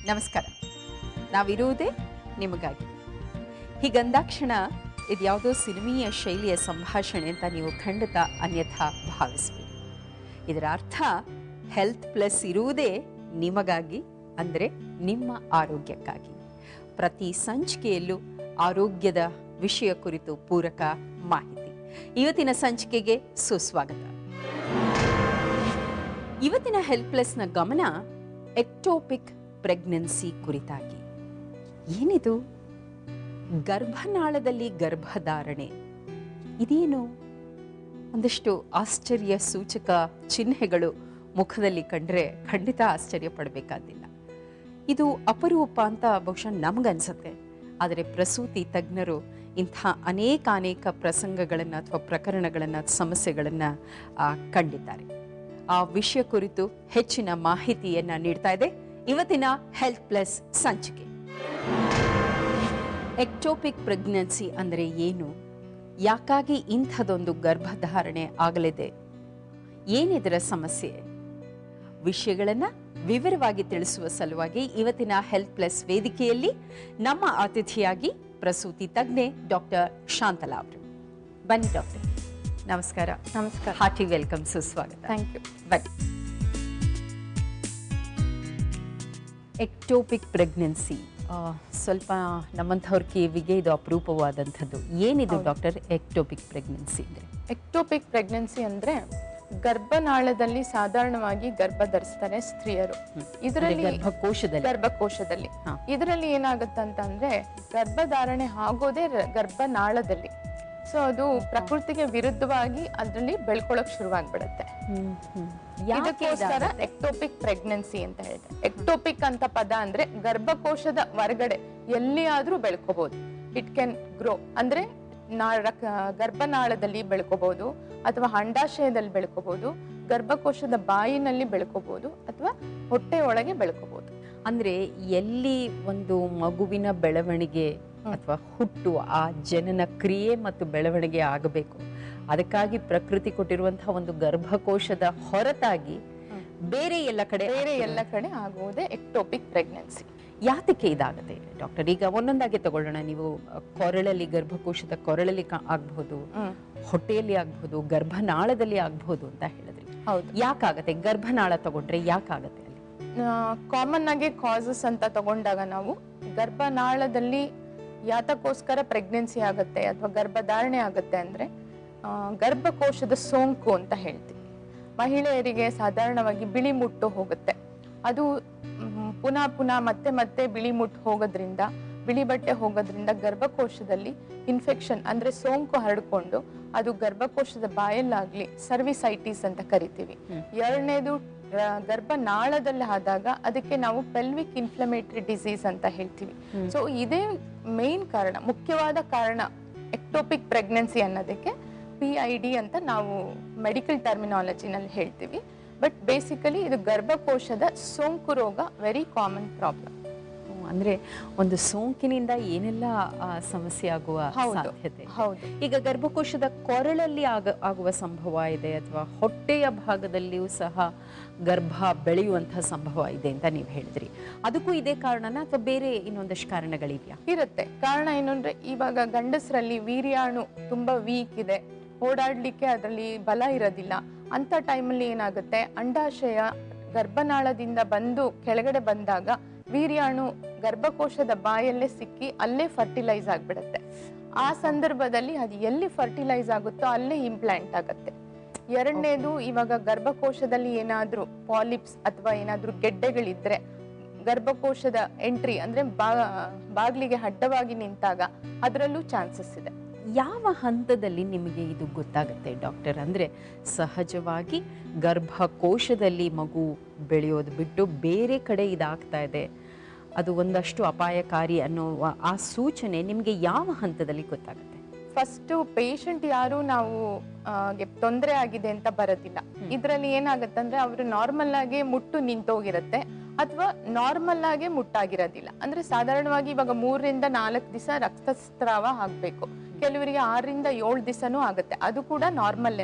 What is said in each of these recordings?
ನಮಸ್ಕಾರ ನಾವಿರುವುದೇ ನಿಮಗಾಗಿ ಹೀಗಂದಾಕ್ಷಣ ಇದು ಯಾವುದೋ ಸಿನಿಮೀಯ ಶೈಲಿಯ ಸಂಭಾಷಣೆ ಅಂತ ನೀವು ಖಂಡಿತ ಅನ್ಯಥಾ ಭಾವಿಸಬೇಡಿ ಇದರ ಅರ್ಥ ಹೆಲ್ತ್ ಪ್ಲಸ್ ಇರುವುದೇ ನಿಮಗಾಗಿ ಅಂದರೆ ನಿಮ್ಮ ಆರೋಗ್ಯಕ್ಕಾಗಿ ಪ್ರತಿ ಸಂಚಿಕೆಯಲ್ಲೂ ಆರೋಗ್ಯದ ವಿಷಯ ಕುರಿತು ಪೂರಕ ಮಾಹಿತಿ ಇವತ್ತಿನ ಸಂಚಿಕೆಗೆ ಸುಸ್ವಾಗತ ಇವತ್ತಿನ ಹೆಲ್ತ್ ಪ್ಲಸ್ನ ಗಮನ ಎಕ್ಟೋಪಿಕ್ ಪ್ರೆಗ್ನೆನ್ಸಿ ಕುರಿತಾಗಿ ಏನಿದು ಗರ್ಭನಾಳದಲ್ಲಿ ಗರ್ಭಧಾರಣೆ ಇದೇನು ಒಂದಷ್ಟು ಆಶ್ಚರ್ಯ ಸೂಚಕ ಚಿಹ್ನೆಗಳು ಮುಖದಲ್ಲಿ ಕಂಡ್ರೆ ಖಂಡಿತ ಆಶ್ಚರ್ಯ ಪಡಬೇಕಾದಿಲ್ಲ ಇದು ಅಪರೂಪ ಅಂತ ಬಹುಶಃ ನಮಗನ್ಸುತ್ತೆ ಆದರೆ ಪ್ರಸೂತಿ ತಜ್ಞರು ಇಂಥ ಅನೇಕ ಅನೇಕ ಪ್ರಸಂಗಗಳನ್ನು ಅಥವಾ ಪ್ರಕರಣಗಳನ್ನು ಸಮಸ್ಯೆಗಳನ್ನು ಕಂಡಿದ್ದಾರೆ ಆ ವಿಷಯ ಕುರಿತು ಹೆಚ್ಚಿನ ಮಾಹಿತಿಯನ್ನ ನೀಡ್ತಾ ಇದೆ ಇವತ್ತಿನ ಹೆಲ್ತ್ ಪ್ಲಸ್ ಸಂಚಿಕೆ ಎಕ್ಟೋಪಿಕ್ ಪ್ರೆಗ್ನೆನ್ಸಿ ಅಂದರೆ ಏನು ಯಾಕಾಗಿ ಇಂಥದೊಂದು ಗರ್ಭಧಾರಣೆ ಆಗಲಿದೆ ಏನಿದರ ಸಮಸ್ಯೆ ವಿಷಯಗಳನ್ನು ವಿವರವಾಗಿ ತಿಳಿಸುವ ಸಲುವಾಗಿ ಇವತ್ತಿನ ಹೆಲ್ತ್ ಪ್ಲಸ್ ವೇದಿಕೆಯಲ್ಲಿ ನಮ್ಮ ಅತಿಥಿಯಾಗಿ ಪ್ರಸೂತಿ ತಜ್ಞೆ ಡಾಕ್ಟರ್ ಶಾಂತಲಾ ಅವರು ಬನ್ನಿ ಡಾಕ್ಟರ್ ನಮಸ್ಕಾರ ನಮಸ್ಕಾರ ಹಾರ್ಟಿ ವೆಲ್ಕಮ್ ಸುಸ್ವಾಗತ ಥ್ಯಾಂಕ್ ಯು ಬನ್ನಿ ಎಕ್ಟೋಪಿಕ್ ಪ್ರೆಗ್ನೆನ್ಸಿ ಸ್ವಲ್ಪ ನಮ್ಮಂಥವ್ರ ಕಿವಿಗೆ ಇದು ಅಪರೂಪವಾದಂಥದ್ದು ಏನಿದು ಡಾಕ್ಟರ್ ಎಕ್ಟೋಪಿಕ್ ಪ್ರೆಗ್ನೆನ್ಸಿ ಅಂದರೆ ಎಕ್ಟೋಪಿಕ್ ಪ್ರೆಗ್ನೆನ್ಸಿ ಅಂದ್ರೆ ಗರ್ಭನಾಳದಲ್ಲಿ ಸಾಧಾರಣವಾಗಿ ಗರ್ಭ ಧರಿಸ್ತಾರೆ ಸ್ತ್ರೀಯರು ಇದರಲ್ಲಿ ಗರ್ಭಕೋಶದಲ್ಲಿ ಗರ್ಭಕೋಶದಲ್ಲಿ ಹಾ. ಇದರಲ್ಲಿ ಏನಾಗುತ್ತಂತ ಅಂದ್ರೆ ಗರ್ಭಧಾರಣೆ ಆಗೋದೇ ರ- ಗರ್ಭನಾಳದಲ್ಲಿ ಸೊ ಅದು ಪ್ರಕೃತಿಗೆ ವಿರುದ್ಧವಾಗಿ ಅದರಲ್ಲಿ ಬೆಳ್ಕೊಳಕ್ ಶುರುವಾಗ್ಬಿಡತ್ತೆ ಇದಕ್ಕೋಸ್ಕರ ಎಕ್ಟೋಪಿಕ್ ಪ್ರೆಗ್ನೆನ್ಸಿ ಅಂತ ಹೇಳ್ತಾರೆ ಎಕ್ಟೋಪಿಕ್ ಅಂತ ಪದ ಅಂದ್ರೆ ಗರ್ಭಕೋಶದ ಹೊರಗಡೆ ಎಲ್ಲಿಯಾದ್ರೂ ಬೆಳ್ಕೋಬಹುದು ಇಟ್ ಕ್ಯಾನ್ ಗ್ರೋ ಅಂದ್ರೆ ನಾ- ರಕ್- ಗರ್ಭನಾಳದಲ್ಲಿ ಬೆಳ್ಕೋಬಹುದು ಅಥವಾ ಅಂಡಾಶಯದಲ್ಲಿ ಬೆಳ್ಕೋಬಹುದು ಗರ್ಭಕೋಶದ ಬಾಯಿನಲ್ಲಿ ಬೆಳ್ಕೋಬಹುದು ಅಥವಾ ಹೊಟ್ಟೆ ಒಳಗೆ ಬೆಳ್ಕೋಬಹುದು ಅಂದ್ರೆ ಎಲ್ಲಿ ಒಂದು ಮಗುವಿನ ಬೆಳವಣಿಗೆ ಅಥವಾ ಹುಟ್ಟು ಆ ಜನನ ಕ್ರಿಯೆ ಮತ್ತು ಬೆಳವಣಿಗೆ ಆಗಬೇಕು ಅದಕ್ಕಾಗಿ ಪ್ರಕೃತಿ ಕೊಟ್ಟಿರುವಂತಹ ಒಂದು ಗರ್ಭಕೋಶದ ಹೊರತಾಗಿ ಹ್ಮ್. ಬೇರೆ ಎಲ್ಲ ಕಡೆ ಬೇರೆ ಎಲ್ಲ ಕಡೆ ಆಗುವುದೇ ಎಕ್ಟೋಪಿಕ್ ಪ್ರೆಗ್ನೆನ್ಸಿ ಯಾತಕ್ಕೆ ಇದಾಗುತ್ತೆ ಡಾಕ್ಟರ್ ಈಗ ಒಂದೊಂದಾಗಿ ತಗೊಳ್ಳೋಣ ನೀವು ಅ, ಕೊರಳಲ್ಲಿ ಗರ್ಭಕೋಶದ ಕೊರಳಲ್ಲಿ ಕಾ- ಆಗ್ಬಹುದು ಹೊಟ್ಟೆಯಲ್ಲಿ ಆಗ್ಬಹುದು ಗರ್ಭನಾಳದಲ್ಲಿ ಆಗ್ಬಹುದು ಅಂತ ಹೇಳಿದ್ರಿ ಹೌದು ಯಾಕಾಗತ್ತೆ ಗರ್ಭನಾಳ ತಗೊಂಡ್ರೆ ಯಾಕಾಗತ್ತೆ ಅಲ್ಲಿ ಕಾಮನ್ ಆಗಿ ಕಾಸಸ್ ಅಂತ ತಗೊಂಡಾಗ ನಾವು ಗರ್ಭನಾಳದಲ್ಲಿ ಯಾತಕ್ಕೋಸ್ಕರ ಪ್ರೆಗ್ನೆನ್ಸಿ ಆಗುತ್ತೆ ಅಥವಾ ಗರ್ಭಧಾರಣೆ ಆಗುತ್ತೆ ಅಂದ್ರೆ ಆ, ಗರ್ಭಕೋಶದ ಸೋಂಕು ಅಂತ ಹೇಳ್ತೀವಿ ಮಹಿಳೆಯರಿಗೆ ಸಾಧಾರಣವಾಗಿ ಬಿಳಿ ಮುಟ್ಟು ಹೋಗುತ್ತೆ ಅದು ಮ್, ಪುನಃ ಪುನಃ ಮತ್ತೆ ಮತ್ತೆ ಬಿಳಿ ಮುಟ್ಟು ಹೋಗೋದ್ರಿಂದ ಬಿಳಿ ಬಟ್ಟೆ ಹೋಗೋದ್ರಿಂದ ಗರ್ಭಕೋಶದಲ್ಲಿ ಇನ್ಫೆಕ್ಷನ್ ಅಂದ್ರೆ ಸೋಂಕು ಹರಡ್ಕೊಂಡು ಅದು ಗರ್ಭಕೋಶದ ಬಾಯಲ್ಲಾಗ್ಲಿ ಸರ್ವಿಸೈಟಿಸ್ ಅಂತ ಕರಿತೀವಿ ಹ್ಮ್. ಎರಡನೇದು ರ- ಗರ್ಭನಾಳದಲ್ಲಿ ಆದಾಗ ಅದಕ್ಕೆ ನಾವು ಪೆಲ್ವಿಕ್ ಇನ್ಫ್ಲಮೇಟರಿ ಡಿಸೀಸ್ ಅಂತ ಹೇಳ್ತೀವಿ ಹ್ಮ್. ಸೊ ಇದೇ ಮೇನ್ ಕಾರಣ ಮುಖ್ಯವಾದ ಕಾರಣ ಎಕ್ಟೋಪಿಕ್ ಪ್ರೆಗ್ನೆನ್ಸಿ ಅನ್ನೋದಕ್ಕೆ ಪಿ ಐ ಡಿ ಅಂತ ನಾವು ಮೆಡಿಕಲ್ ಟರ್ಮಿನಾಲಜಿನಲ್ಲಿ ಹೇಳ್ತೀವಿ ಬಟ್ ಬೇಸಿಕಲಿ ಇದು ಗರ್ಭಕೋಶದ ಸೋಂಕು ರೋಗ ವೆರಿ ಕಾಮನ್ ಪ್ರಾಬ್ಲಮ್ ಹ್ಮ್, ಅಂದ್ರೆ ಒಂದು ಸೋಂಕಿನಿಂದ ಏನೆಲ್ಲ ಆ, ಸಮಸ್ಯೆ ಆಗುವ ಹೌದು. ಸಾಧ್ಯತೆ ಇದೆ. ಹೌದು ಈಗ ಗರ್ಭಕೋಶದ ಕೊರಳಲ್ಲಿ ಆಗ ಆಗುವ ಸಂಭವ ಇದೆ ಅಥವಾ ಹೊಟ್ಟೆಯ ಭಾಗದಲ್ಲಿಯೂ ಸಹ ಗರ್ಭ ಬೆಳೆಯುವಂತಹ ಸಂಭವ ಇದೆ ಅಂತ ನೀವು ಹೇಳಿದ್ರಿ ಅದಕ್ಕೂ ಇದೇ ಕಾರಣನ ಅಥವಾ ಬೇರೆ ಇನ್ನೊಂದಷ್ಟು ಕಾರಣಗಳಿವೆಯಾ ಇರುತ್ತೆ ಕಾರಣ ಏನು ಅಂದ್ರೆ ಇವಾಗ ಗಂಡಸರಲ್ಲಿ ವೀರ್ಯಾಣು ತುಂಬಾ ವೀಕ್ ಇದೆ ಓಡಾಡ್ಲಿಕ್ಕೆ ಅದರಲ್ಲಿ ಬಲ ಇರೋದಿಲ್ಲ ಅಂತ ಟೈಮಲ್ಲಿ ಏನಾಗುತ್ತೆ ಅಂಡಾಶಯ ಗರ್ಭನಾಳದಿಂದ ಬಂದು ಕೆಳಗಡೆ ಬಂದಾಗ ವೀರ್ಯಾಣು ಗರ್ಭಕೋಶದ ಬಾಯಲ್ಲೇ ಸಿಕ್ಕಿ ಅಲ್ಲೇ ಫರ್ಟಿಲೈಸ್ ಆಗ್ಬಿಡುತ್ತೆ ಆ ಸಂದರ್ಭದಲ್ಲಿ ಅದು ಎಲ್ಲಿ ಫರ್ಟಿಲೈಸ್ ಆಗುತ್ತೋ ಅಲ್ಲೇ ಇಂಪ್ಲಾಂಟ್ ಆಗುತ್ತೆ ಎರಡನೇದು ಇವಾಗ ಗರ್ಭಕೋಶದಲ್ಲಿ ಏನಾದ್ರೂ ಪಾಲಿಪ್ಸ್ ಅಥವಾ ಏನಾದ್ರೂ ಗೆಡ್ಡೆಗಳಿದ್ರೆ ಗರ್ಭಕೋಶದ ಎಂಟ್ರಿ ಅಂದ್ರೆ ಬಾ- ಬಾಗ್ಲಿಗೆ ಅಡ್ಡವಾಗಿ ನಿಂತಾಗ ಅದರಲ್ಲೂ ಚಾನ್ಸಸ್ ಇದೆ ಯಾವ ಹಂತದಲ್ಲಿ ನಿಮಗೆ ಇದು ಗೊತ್ತಾಗುತ್ತೆ ಡಾಕ್ಟರ್ ಅಂದ್ರೆ ಸಹಜವಾಗಿ ಗರ್ಭಕೋಶದಲ್ಲಿ ಮಗು ಬೆಳೆಯೋದು ಬಿಟ್ಟು ಬೇರೆ ಕಡೆ ಇದಾಗ್ತಾ ಇದೆ ಅದು ಒಂದಷ್ಟು ಅಪಾಯಕಾರಿ ಅನ್ನುವ ಆ ಸೂಚನೆ ನಿಮಗೆ ಯಾವ ಹಂತದಲ್ಲಿ ಗೊತ್ತಾಗುತ್ತೆ ಫಸ್ಟ್ ಪೇಷಂಟ್ ಯಾರು ನಾವು ತೊಂದರೆ ಆಗಿದೆ ಅಂತ ಬರೋದಿಲ್ಲ ಇದರಲ್ಲಿ ಏನಾಗತ್ತಂದ್ರೆ ಅವರು ನಾರ್ಮಲ್ ಆಗಿ ಮುಟ್ಟು ನಿಂತೋಗಿರುತ್ತೆ ಅಥವಾ ನಾರ್ಮಲ್ ಆಗಿ ಮುಟ್ಟಾಗಿರೋದಿಲ್ಲ ಅಂದ್ರೆ ಸಾಧಾರಣವಾಗಿ ಇವಾಗ ಮೂರರಿಂದ ನಾಲ್ಕು ದಿವಸ ರಕ್ತಸ್ರಾವ ಆಗ್ಬೇಕು ಕೆಲವರಿಗೆ ಆರರಿಂದ ಏಳು ದಿವಸನೂ ಆಗುತ್ತೆ ಅದು ಕೂಡ ನಾರ್ಮಲ್ಲೇನೆ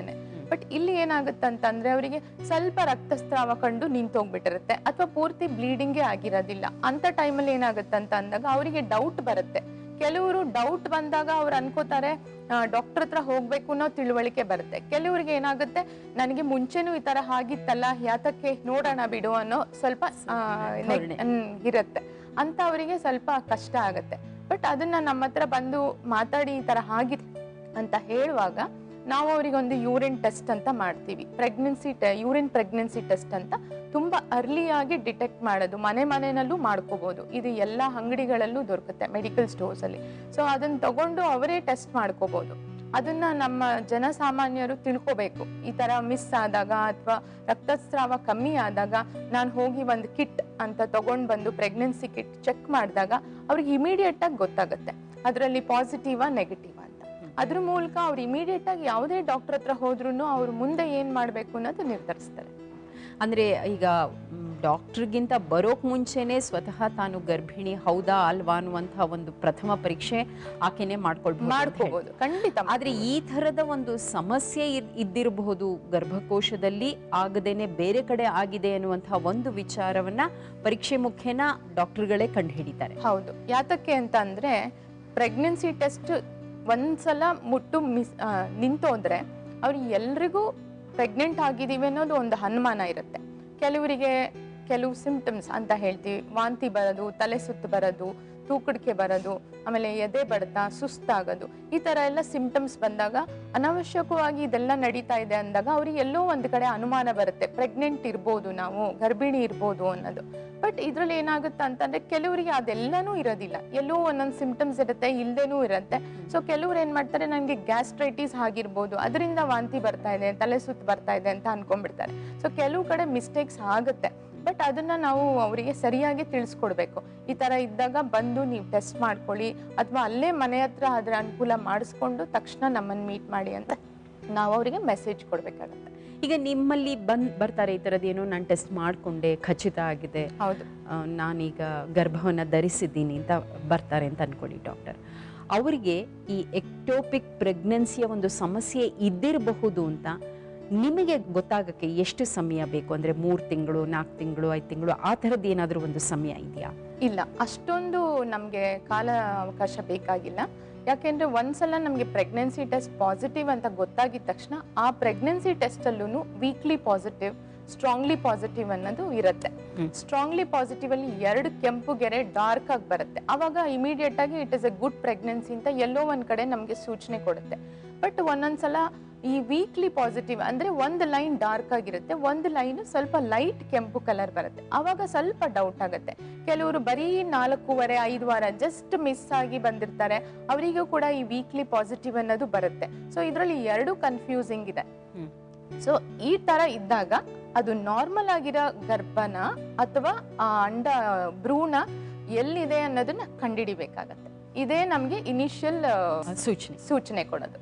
ಬಟ್ ಇಲ್ಲಿ ಏನಾಗುತ್ತೆ ಅಂತಂದ್ರೆ ಅವರಿಗೆ ಸ್ವಲ್ಪ ರಕ್ತಸ್ರಾವ ಕಂಡು ನಿಂತೋಗ್ಬಿಟ್ಟಿರುತ್ತೆ ಅಥವಾ ಪೂರ್ತಿ ಬ್ಲೀಡಿಂಗೇ ಆಗಿರೋದಿಲ್ಲ ಅಂತ ಟೈಮಲ್ಲಿ ಏನಾಗುತ್ತೆ ಅಂತ ಅಂದಾಗ ಅವರಿಗೆ ಡೌಟ್ ಬರುತ್ತೆ ಕೆಲವರು ಡೌಟ್ ಬಂದಾಗ ಅವ್ರು ಅನ್ಕೋತಾರೆ ಡಾಕ್ಟರ್ ಹತ್ರ ಹೋಗ್ಬೇಕು ಅನ್ನೋ ತಿಳುವಳಿಕೆ ಬರುತ್ತೆ ಕೆಲವರಿಗೆ ಏನಾಗುತ್ತೆ ನನಗೆ ಮುಂಚೆನೂ ಈ ತರ ಆಗಿತ್ತಲ್ಲ ಯಾತಕ್ಕೆ ನೋಡೋಣ ಬಿಡು ಅನ್ನೋ ಸ್ವಲ್ಪ ಆ, ಧೋರಣೆ. ಹ್ಮ್, ಇರುತ್ತೆ ಅಂತ ಅವರಿಗೆ ಸ್ವಲ್ಪ ಕಷ್ಟ ಆಗುತ್ತೆ ಬಟ್ ಅದನ್ನ ನಮ್ಮ ಹತ್ರ ಬಂದು ಮಾತಾಡಿ ಈ ತರ ಆಗಿದೆ ಅಂತ ಹೇಳುವಾಗ ನಾವು ಅವರಿಗೆ ಒಂದು ಯೂರಿನ್ ಟೆಸ್ಟ್ ಅಂತ ಮಾಡ್ತೀವಿ ಪ್ರೆಗ್ನೆನ್ಸಿ ಯೂರಿನ್ ಪ್ರೆಗ್ನೆನ್ಸಿ ಟೆಸ್ಟ್ ಅಂತ ತುಂಬಾ ಅರ್ಲಿಯಾಗಿ ಡಿಟೆಕ್ಟ್ ಮಾಡೋದು ಮನೆ ಮನೆಯಲ್ಲೂ ಮಾಡ್ಕೋಬಹುದು ಇದು ಎಲ್ಲ ಅಂಗಡಿಗಳಲ್ಲೂ ದೊರಕುತ್ತೆ ಮೆಡಿಕಲ್ ಸ್ಟೋರ್ಸ್ ಅಲ್ಲಿ ಸೊ ಅದನ್ನ ತಗೊಂಡು ಅವರೇ ಟೆಸ್ಟ್ ಮಾಡ್ಕೋಬಹುದು ಅದನ್ನ ನಮ್ಮ ಜನಸಾಮಾನ್ಯರು ತಿಳ್ಕೋಬೇಕು ಈ ತರ ಮಿಸ್ ಆದಾಗ ಅಥವಾ ರಕ್ತಸ್ರಾವ ಕಮ್ಮಿ ಆದಾಗ ನಾನು ಹೋಗಿ ಒಂದು ಕಿಟ್ ಅಂತ ತಗೊಂಡ್ ಬಂದು ಪ್ರೆಗ್ನೆನ್ಸಿ ಕಿಟ್ ಚೆಕ್ ಮಾಡಿದಾಗ ಅವ್ರಿಗೆ ಇಮಿಡಿಯೇಟ್ ಆಗಿ ಗೊತ್ತಾಗುತ್ತೆ ಅದರಲ್ಲಿ ಪಾಸಿಟಿವಾ ನೆಗೆಟಿವ್ ಅಂತ ಅದ್ರ ಮೂಲಕ ಅವ್ರು ಇಮಿಡಿಯೇಟ್ ಆಗಿ ಯಾವುದೇ ಡಾಕ್ಟರ್ ಹತ್ರ ಹೋದ್ರೂ ಅವ್ರು ಮುಂದೆ ಏನ್ ಮಾಡ್ಬೇಕು ಅನ್ನೋದು ನಿರ್ಧರಿಸ್ತಾರೆ ಅಂದ್ರೆ ಈಗ ಡಾಕ್ಟರ್ಗಿಂತ ಬರೋಕ್ ಮುಂಚೆನೆ ಸ್ವತಃ ತಾನು ಗರ್ಭಿಣಿ ಹೌದಾ ಅಲ್ವಾ ಅನ್ನುವಂತಹ ಒಂದು ಪ್ರಥಮ ಪರೀಕ್ಷೆ ಆಕೆನೆ ಮಾಡ್ಕೊಳ್ಬಹುದು ಅಂತ ಹೇಳಿ. ಮಾಡ್ಕೋಬಹುದು ಖಂಡಿತ ಆದ್ರೆ ಈ ತರದ ಒಂದು ಸಮಸ್ಯೆ ಇರ್- ಇದ್ದಿರಬಹುದು ಗರ್ಭಕೋಶದಲ್ಲಿ ಆಗದೇನೆ ಬೇರೆ ಕಡೆ ಆಗಿದೆ ಅನ್ನುವಂತಹ ಒಂದು ವಿಚಾರವನ್ನ ಪರೀಕ್ಷೆ ಮುಖೇನ ಡಾಕ್ಟರ್ಗಳೇ ಕಂಡು ಹಿಡಿತಾರೆ ಹೌದು ಯಾತಕ್ಕೆ ಅಂತ ಅಂದ್ರೆ ಪ್ರೆಗ್ನೆನ್ಸಿ ಟೆಸ್ಟ್ ಒಂದ್ಸಲ ಮುಟ್ಟು ಮಿಸ್ ಆ, ನಿಂತೋದ್ರೆ ಅವ್ರಿಗೆ ಎಲ್ರಿಗೂ ಪ್ರೆಗ್ನೆಂಟ್ ಆಗಿದೀವಿ ಅನ್ನೋದು ಒಂದು ಅನುಮಾನ ಇರುತ್ತೆ ಕೆಲವರಿಗೆ ಕೆಲವು ಸಿಂಪ್ಟಮ್ಸ್ ಅಂತ ಹೇಳ್ತೀವಿ ವಾಂತಿ ಬರೋದು ತಲೆ ಸುತ್ತು ಬರೋದು ತೂಕಡಿಕೆ ಬರೋದು ಆಮೇಲೆ ಎದೆ ಬಡ್ತ ಸುಸ್ತಾಗೋದು ಈ ತರ ಎಲ್ಲ ಸಿಂಪ್ಟಮ್ಸ್ ಬಂದಾಗ ಅನಾವಶ್ಯಕವಾಗಿ ಇದೆಲ್ಲ ನಡೀತಾ ಇದೆ ಅಂದಾಗ ಅವ್ರಿಗೆ ಎಲ್ಲೋ ಒಂದ್ ಕಡೆ ಅನುಮಾನ ಬರುತ್ತೆ ಪ್ರೆಗ್ನೆಂಟ್ ಇರ್ಬೋದು ನಾವು ಗರ್ಭಿಣಿ ಇರ್ಬೋದು ಅನ್ನೋದು ಬಟ್ ಇದ್ರಲ್ಲಿ ಏನಾಗುತ್ತೆ ಅಂತಂದ್ರೆ ಕೆಲವರಿಗೆ ಅದೆಲ್ಲನೂ ಇರೋದಿಲ್ಲ ಎಲ್ಲೋ ಒಂದೊಂದು ಸಿಂಪ್ಟಮ್ಸ್ ಇರುತ್ತೆ ಇಲ್ದೇನೂ ಇರುತ್ತೆ ಸೊ ಕೆಲವ್ರು ಏನ್ ಮಾಡ್ತಾರೆ ನನಗೆ ಗ್ಯಾಸ್ಟ್ರೈಟಿಸ್ ಆಗಿರ್ಬೋದು ಅದರಿಂದ ವಾಂತಿ ಬರ್ತಾ ಇದೆ ತಲೆ ಸುತ್ತು ಬರ್ತಾ ಇದೆ ಅಂತ ಅನ್ಕೊಂಡ್ಬಿಡ್ತಾರೆ ಸೊ ಕೆಲವು ಕಡೆ ಮಿಸ್ಟೇಕ್ಸ್ ಆಗುತ್ತೆ ಬಟ್ ಅದನ್ನ ನಾವು ಅವರಿಗೆ ಸರಿಯಾಗಿ ತಿಳಿಸ್ಕೊಡ್ಬೇಕು ಈ ತರ ಇದ್ದಾಗ ಬಂದು ನೀವು ಟೆಸ್ಟ್ ಮಾಡ್ಕೊಳ್ಳಿ ಅಥವಾ ಅಲ್ಲೇ ಮನೆ ಹತ್ರ ಅದ್ರ ಅನುಕೂಲ ಮಾಡಿಸ್ಕೊಂಡು ತಕ್ಷಣ ನಮ್ಮನ್ನ ಮೀಟ್ ಮಾಡಿ ಅಂತ ನಾವು ಅವರಿಗೆ ಮೆಸೇಜ್ ಕೊಡ್ಬೇಕಾಗತ್ತೆ ಈಗ ನಿಮ್ಮಲ್ಲಿ ಬಂದ್ ಬರ್ತಾರೆ ಈ ತರದೇನೋ ನಾನು ಟೆಸ್ಟ್ ಮಾಡ್ಕೊಂಡೆ ಖಚಿತ ಆಗಿದೆ ಹೌದು ಆ, ನಾನೀಗ ಗರ್ಭವನ್ನು ಧರಿಸಿದ್ದೀನಿ ಅಂತ ಬರ್ತಾರೆ ಅಂತ ಅನ್ಕೊಳ್ಳಿ ಡಾಕ್ಟರ್ ಅವರಿಗೆ ಈ ಎಕ್ಟೋಪಿಕ್ ಪ್ರೆಗ್ನೆನ್ಸಿಯ ಒಂದು ಸಮಸ್ಯೆ ಇದ್ದಿರಬಹುದು ಅಂತ ನಿಮಗೆ ಗೊತ್ತಾಗಕ್ಕೆ ಎಷ್ಟು ಸಮಯ ಬೇಕು ಅಂದ್ರೆ ಮೂರು ತಿಂಗಳು ನಾಲ್ಕು ತಿಂಗಳು ಐದು ತಿಂಗಳು ಆ ಥರದ್ದು ಏನಾದರೂ ಒಂದು ಸಮಯ ಇದೆಯಾ ಇಲ್ಲ ಅಷ್ಟೊಂದು ನಮಗೆ ಕಾಲ ಅವಕಾಶ ಬೇಕಾಗಿಲ್ಲ ಯಾಕೆಂದ್ರೆ ಒಂದ್ಸಲ ನಮಗೆ ಪ್ರೆಗ್ನೆನ್ಸಿ ಟೆಸ್ಟ್ ಪಾಸಿಟಿವ್ ಅಂತ ಗೊತ್ತಾಗಿದ ತಕ್ಷಣ ಆ ಪ್ರೆಗ್ನೆನ್ಸಿ ಟೆಸ್ಟ್ ಅಲ್ಲೂ ವೀಕ್ಲಿ ಪಾಸಿಟಿವ್ ಸ್ಟ್ರಾಂಗ್ಲಿ ಪಾಸಿಟಿವ್ ಅನ್ನೋದು ಇರುತ್ತೆ ಹ್ಮ್. ಸ್ಟ್ರಾಂಗ್ಲಿ ಪಾಸಿಟಿವ್ ಅಲ್ಲಿ ಎರಡು ಕೆಂಪು ಗೆರೆ ಡಾರ್ಕ್ ಆಗಿ ಬರುತ್ತೆ ಅವಾಗ ಇಮಿಡಿಯೇಟ್ ಆಗಿ it is a good pregnancy ಅಂತ ಎಲ್ಲೋ ಒಂದ್ ಕಡೆ ನಮಗೆ ಸೂಚನೆ ಕೊಡುತ್ತೆ ಬಟ್ ಒಂದೊಂದ್ಸಲ ಈ ವೀಕ್ಲಿ ಪಾಸಿಟಿವ್ ಅಂದ್ರೆ ಒಂದು ಲೈನ್ ಡಾರ್ಕ್ ಆಗಿರುತ್ತೆ ಒಂದು ಲೈನ್ ಸ್ವಲ್ಪ ಲೈಟ್ ಕೆಂಪು ಕಲರ್ ಬರುತ್ತೆ ಅವಾಗ ಸ್ವಲ್ಪ ಡೌಟ್ ಆಗುತ್ತೆ ಕೆಲವರು ಬರೀ ನಾಲ್ಕೂವರೆ ಐದು ವಾರ ಜಸ್ಟ್ ಮಿಸ್ ಆಗಿ ಬಂದಿರ್ತಾರೆ ಅವರಿಗೂ ಕೂಡ ಈ ವೀಕ್ಲಿ ಪಾಸಿಟಿವ್ ಅನ್ನೋದು ಬರುತ್ತೆ ಸೊ ಇದರಲ್ಲಿ ಎರಡು ಕನ್ಫ್ಯೂಸಿಂಗ್ ಇದೆ ಹ್ಮ್. ಸೊ ಈ ತರ ಇದ್ದಾಗ ಅದು ನಾರ್ಮಲ್ ಆಗಿರೋ ಗರ್ಭನ ಅಥವಾ ಆ ಅಂಡ ಭ್ರೂಣ ಎಲ್ಲಿದೆ ಅನ್ನೋದನ್ನ ಕಂಡಿಡಿಬೇಕಾಗತ್ತೆ ಇದೇ ನಮ್ಗೆ ಇನಿಷಿಯಲ್ ಸೂಚನೆ ಸೂಚನೆ ಕೊಡೋದು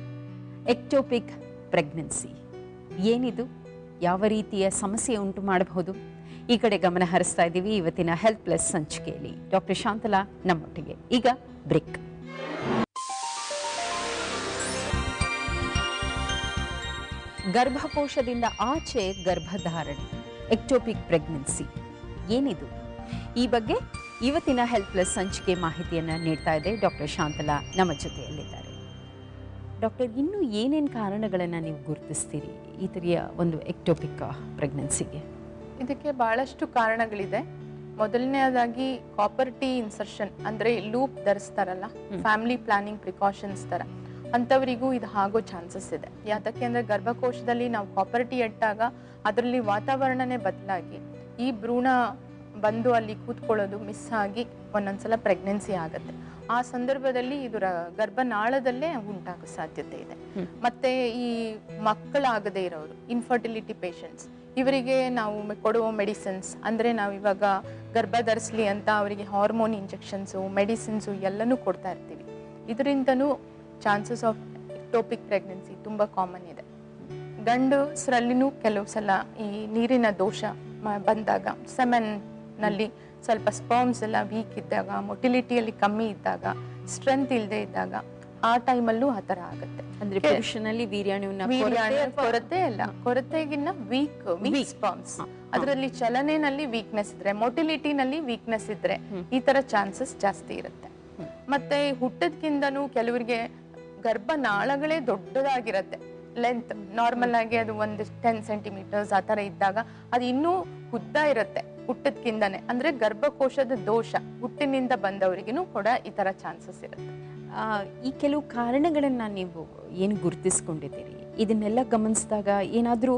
ಎಕ್ಟೋಪಿಕ್ ಪ್ರೆಗ್ನೆನ್ಸಿ ಏನಿದು ಯಾವ ರೀತಿಯ ಸಮಸ್ಯೆ ಉಂಟು ಮಾಡಬಹುದು ಈ ಕಡೆ ಗಮನ ಹರಿಸ್ತಾ ಇದ್ದೀವಿ ಇವತ್ತಿನ ಹೆಲ್ತ್ ಪ್ಲಸ್ ಸಂಚಿಕೆಯಲ್ಲಿ ಡಾಕ್ಟರ್ ಶಾಂತಲಾ ನಮ್ಮೊಟ್ಟಿಗೆ ಈಗ ಬ್ರೇಕ್ ಗರ್ಭಕೋಶದಿಂದ ಆಚೆ ಗರ್ಭಧಾರಣೆ ಎಕ್ಟೋಪಿಕ್ ಪ್ರೆಗ್ನೆನ್ಸಿ ಏನಿದು ಈ ಬಗ್ಗೆ ಇವತ್ತಿನ ಹೆಲ್ತ್ ಪ್ಲಸ್ ಸಂಚಿಕೆ ಮಾಹಿತಿಯನ್ನು ನೀಡ್ತಾ ಇದೆ ಡಾಕ್ಟರ್ ಶಾಂತಲಾ ನಮ್ಮ ಜೊತೆಯಲ್ಲಿದ್ದಾರೆ ಡಾಕ್ಟರ್ ಇನ್ನು ಏನೇನು ಕಾರಣಗಳನ್ನು ನೀವು ಗುರುತಿಸ್ತೀರಿ ಈ ಥರಿಯ ಒಂದು ಎಕ್ಟೋಪಿಕ್ ಪ್ರೆಗ್ನೆನ್ಸಿಗೆ ಇದಕ್ಕೆ ಬಹಳಷ್ಟು ಕಾರಣಗಳಿದೆ ಮೊದಲನೇದಾಗಿ ಕಾಪರ್ ಟಿ ಇನ್ಸರ್ಷನ್ ಅಂದ್ರೆ ಲೂಪ್ ಧರಿಸ್ತಾರಲ್ಲ ಹ್ಮ್. ಫ್ಯಾಮಿಲಿ ಪ್ಲಾನಿಂಗ್ ಪ್ರಿಕಾಷನ್ಸ್ ತರ ಅಂಥವರಿಗೂ ಇದು ಆಗೋ ಚಾನ್ಸಸ್ ಇದೆ ಯಾತಕ್ಕೆ ಅಂದ್ರೆ ಗರ್ಭಕೋಶದಲ್ಲಿ ನಾವು ಕಾಪರ್ ಟಿ ಇಟ್ಟಾಗ ಅದರಲ್ಲಿ ವಾತಾವರಣನೇ ಬದಲಾಗಿ ಈ ಭ್ರೂಣ ಬಂದು ಅಲ್ಲಿ ಕೂತ್ಕೊಳ್ಳೋದು ಮಿಸ್ ಆಗಿ ಒಂದೊಂದ್ಸಲ ಪ್ರೆಗ್ನೆನ್ಸಿ ಆಗುತ್ತೆ ಆ ಸಂದರ್ಭದಲ್ಲಿ ಇದು ರ- ಗರ್ಭನಾಳದಲ್ಲೇ ಉಂಟಾಗೋ ಸಾಧ್ಯತೆ ಇದೆ ಹ್ಮ್. ಮತ್ತೆ ಈ ಮಕ್ಕಳಾಗದೇ ಇರೋರು ಇನ್ಫರ್ಟಿಲಿಟಿ ಪೇಷಂಟ್ಸ್ ಇವರಿಗೆ ನಾವು ಮೆ- ಕೊಡುವ ಮೆಡಿಸಿನ್ಸ್ ಅಂದ್ರೆ ನಾವು ಇವಾಗ ಗರ್ಭ ಧರಿಸ್ಲಿ ಅಂತ ಅವರಿಗೆ ಹಾರ್ಮೋನ್ ಇಂಜೆಕ್ಷನ್ಸು ಮೆಡಿಸಿನ್ಸು ಎಲ್ಲನೂ ಕೊಡ್ತಾ ಇರ್ತೀವಿ ಇದರಿಂದನೂ ಚಾನ್ಸಸ್ ಆಫ್ ಟೋಪಿಕ್ ಪ್ರೆಗ್ನೆನ್ಸಿ ತುಂಬ ಕಾಮನ್ ಇದೆ ಗಂಡಸರಲ್ಲಿನೂ ಕೆಲವು ಸಲ ಈ ನೀರಿನ ದೋಷ ಮ- ಬಂದಾಗ ಸೆಮೆನ್ ನಲ್ಲಿ ಸ್ವಲ್ಪ ಸ್ಪರ್ಮ್ಸ್ ಎಲ್ಲ ವೀಕ್ ಇದ್ದಾಗ ಮೊಟಿಲಿಟಿಯಲ್ಲಿ ಕಮ್ಮಿ ಇದ್ದಾಗ ಸ್ಟ್ರೆಂತ್ ಇಲ್ಲದೆ ಇದ್ದಾಗ ಆ ಟೈಮಲ್ಲೂ ಆ ತರ ಆಗುತ್ತೆ ಅಂದ್ರೆ ಕೆ- ಪುರುಷನಲ್ಲಿ ವೀರ್ಯಾಣುವಿನ ವೀರ್ಯಾಣು ಕೊರತೆ ಅಥವಾ- ಕೊರತೆ ಅಲ್ಲ ಕೊರತೆಗಿನ್ನ ವೀಕ್ ವೀಕ್ Weak. ಸ್ಪರ್ಮ್ಸ್ ಹ, ಹ. ಅದರಲ್ಲಿ ಚಲನೆನಲ್ಲಿ ವೀಕ್ನೆಸ್ ಇದ್ರೆ ಮೊಟಿಲಿಟಿನಲ್ಲಿ ವೀಕ್ನೆಸ್ ಇದ್ರೆ ಹ್ಮ್. ಈ ತರ ಚಾನ್ಸಸ್ ಜಾಸ್ತಿ ಇರುತ್ತೆ ಹ್ಮ್. ಮತ್ತೆ ಹುಟ್ಟದ್ಕಿಂತನೂ ಕೆಲವರಿಗೆ ಗರ್ಭನಾಳಗಳೇ ದೊಡ್ಡದಾಗಿರತ್ತೆ ಲೆಂತ್ ನಾರ್ಮಲ್ ಆಗಿ ಅದು ಒಂದು ಟೆನ್ ಸೆಂಟಿಮೀಟರ್ಸ್ ಆ ತರ ಇದ್ದಾಗ ಅದು ಇನ್ನೂ ಉದ್ದ ಇರುತ್ತೆ ಹುಟ್ಟದ್ಕಿಂತನೇ ಅಂದ್ರೆ ಗರ್ಭಕೋಶದ ದೋಷ ಹುಟ್ಟಿನಿಂದ ಬಂದವರಿಗೂ ಕೂಡ ಈ ತರ ಚಾನ್ಸಸ್ ಇರುತ್ತೆ ಆ, ಈ ಕೆಲವು ಕಾರಣಗಳನ್ನ ನೀವು ಏನು ಗುರುತಿಸ್ಕೊಂಡಿದ್ದೀರಿ ಇದನ್ನೆಲ್ಲ ಗಮನಿಸಿದಾಗ ಏನಾದರೂ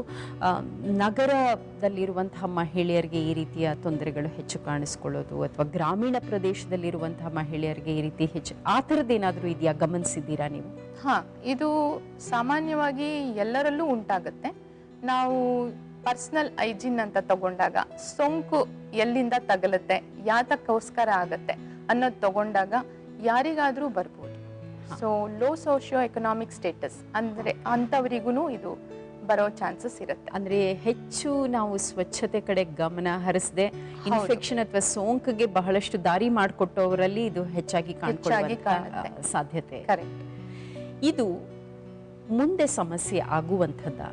ನಗರದಲ್ಲಿರುವಂತಹ ಮಹಿಳೆಯರಿಗೆ ಈ ರೀತಿಯ ತೊಂದರೆಗಳು ಹೆಚ್ಚು ಕಾಣಿಸ್ಕೊಳ್ಳೋದು ಅಥವಾ ಗ್ರಾಮೀಣ ಪ್ರದೇಶದಲ್ಲಿರುವಂತಹ ಮಹಿಳೆಯರಿಗೆ ಈ ರೀತಿ ಹೆಚ್ಚು ಆ ಥರದ್ದೇನಾದರೂ ಇದೆಯಾ ಗಮನಿಸಿದ್ದೀರಾ ನೀವು ಹಾ ಇದು ಸಾಮಾನ್ಯವಾಗಿ ಎಲ್ಲರಲ್ಲೂ ಉಂಟಾಗುತ್ತೆ ನಾವು ಪರ್ಸನಲ್ ಐಜಿನ್ ಅಂತ ತಗೊಂಡಾಗ ಸೋಂಕು ಎಲ್ಲಿಂದ ತಗಲುತ್ತೆ ಯಾತಕ್ಕೋಸ್ಕರ ಆಗತ್ತೆ ಅನ್ನೋದು ತಗೊಂಡಾಗ ಯಾರಿಗಾದ್ರೂ ಬರ್ಬೋದು so low socio economic status ಅಂದ್ರೆ ಅಂಥವರಿಗೂ ಇದು ಬರೋ ಚಾನ್ಸಸ್ ಇರುತ್ತೆ ಅಂದ್ರೆ ಹೆಚ್ಚು ನಾವು ಸ್ವಚ್ಛತೆ ಕಡೆ ಗಮನ ಹರಿಸದೆ ಇನ್ಫೆಕ್ಷನ್ ಅಥವಾ ಸೋಂಕಿಗೆ ಬಹಳಷ್ಟು ದಾರಿ ಮಾಡಿಕೊಟ್ಟವರಲ್ಲಿ ಇದು ಹೆಚ್ಚಾಗಿ ಹೆಚ್ಚಾಗಿ ಕಾಣಿಕೊಳ್ಳುವಂತಹ ಕಾಣುತ್ತೆ. ಆ, ಸಾಧ್ಯತೆ ಕರೆಕ್ಟ್ ಇದು ಮುಂದೆ ಸಮಸ್ಯೆ ಆಗುವಂಥದ್ದ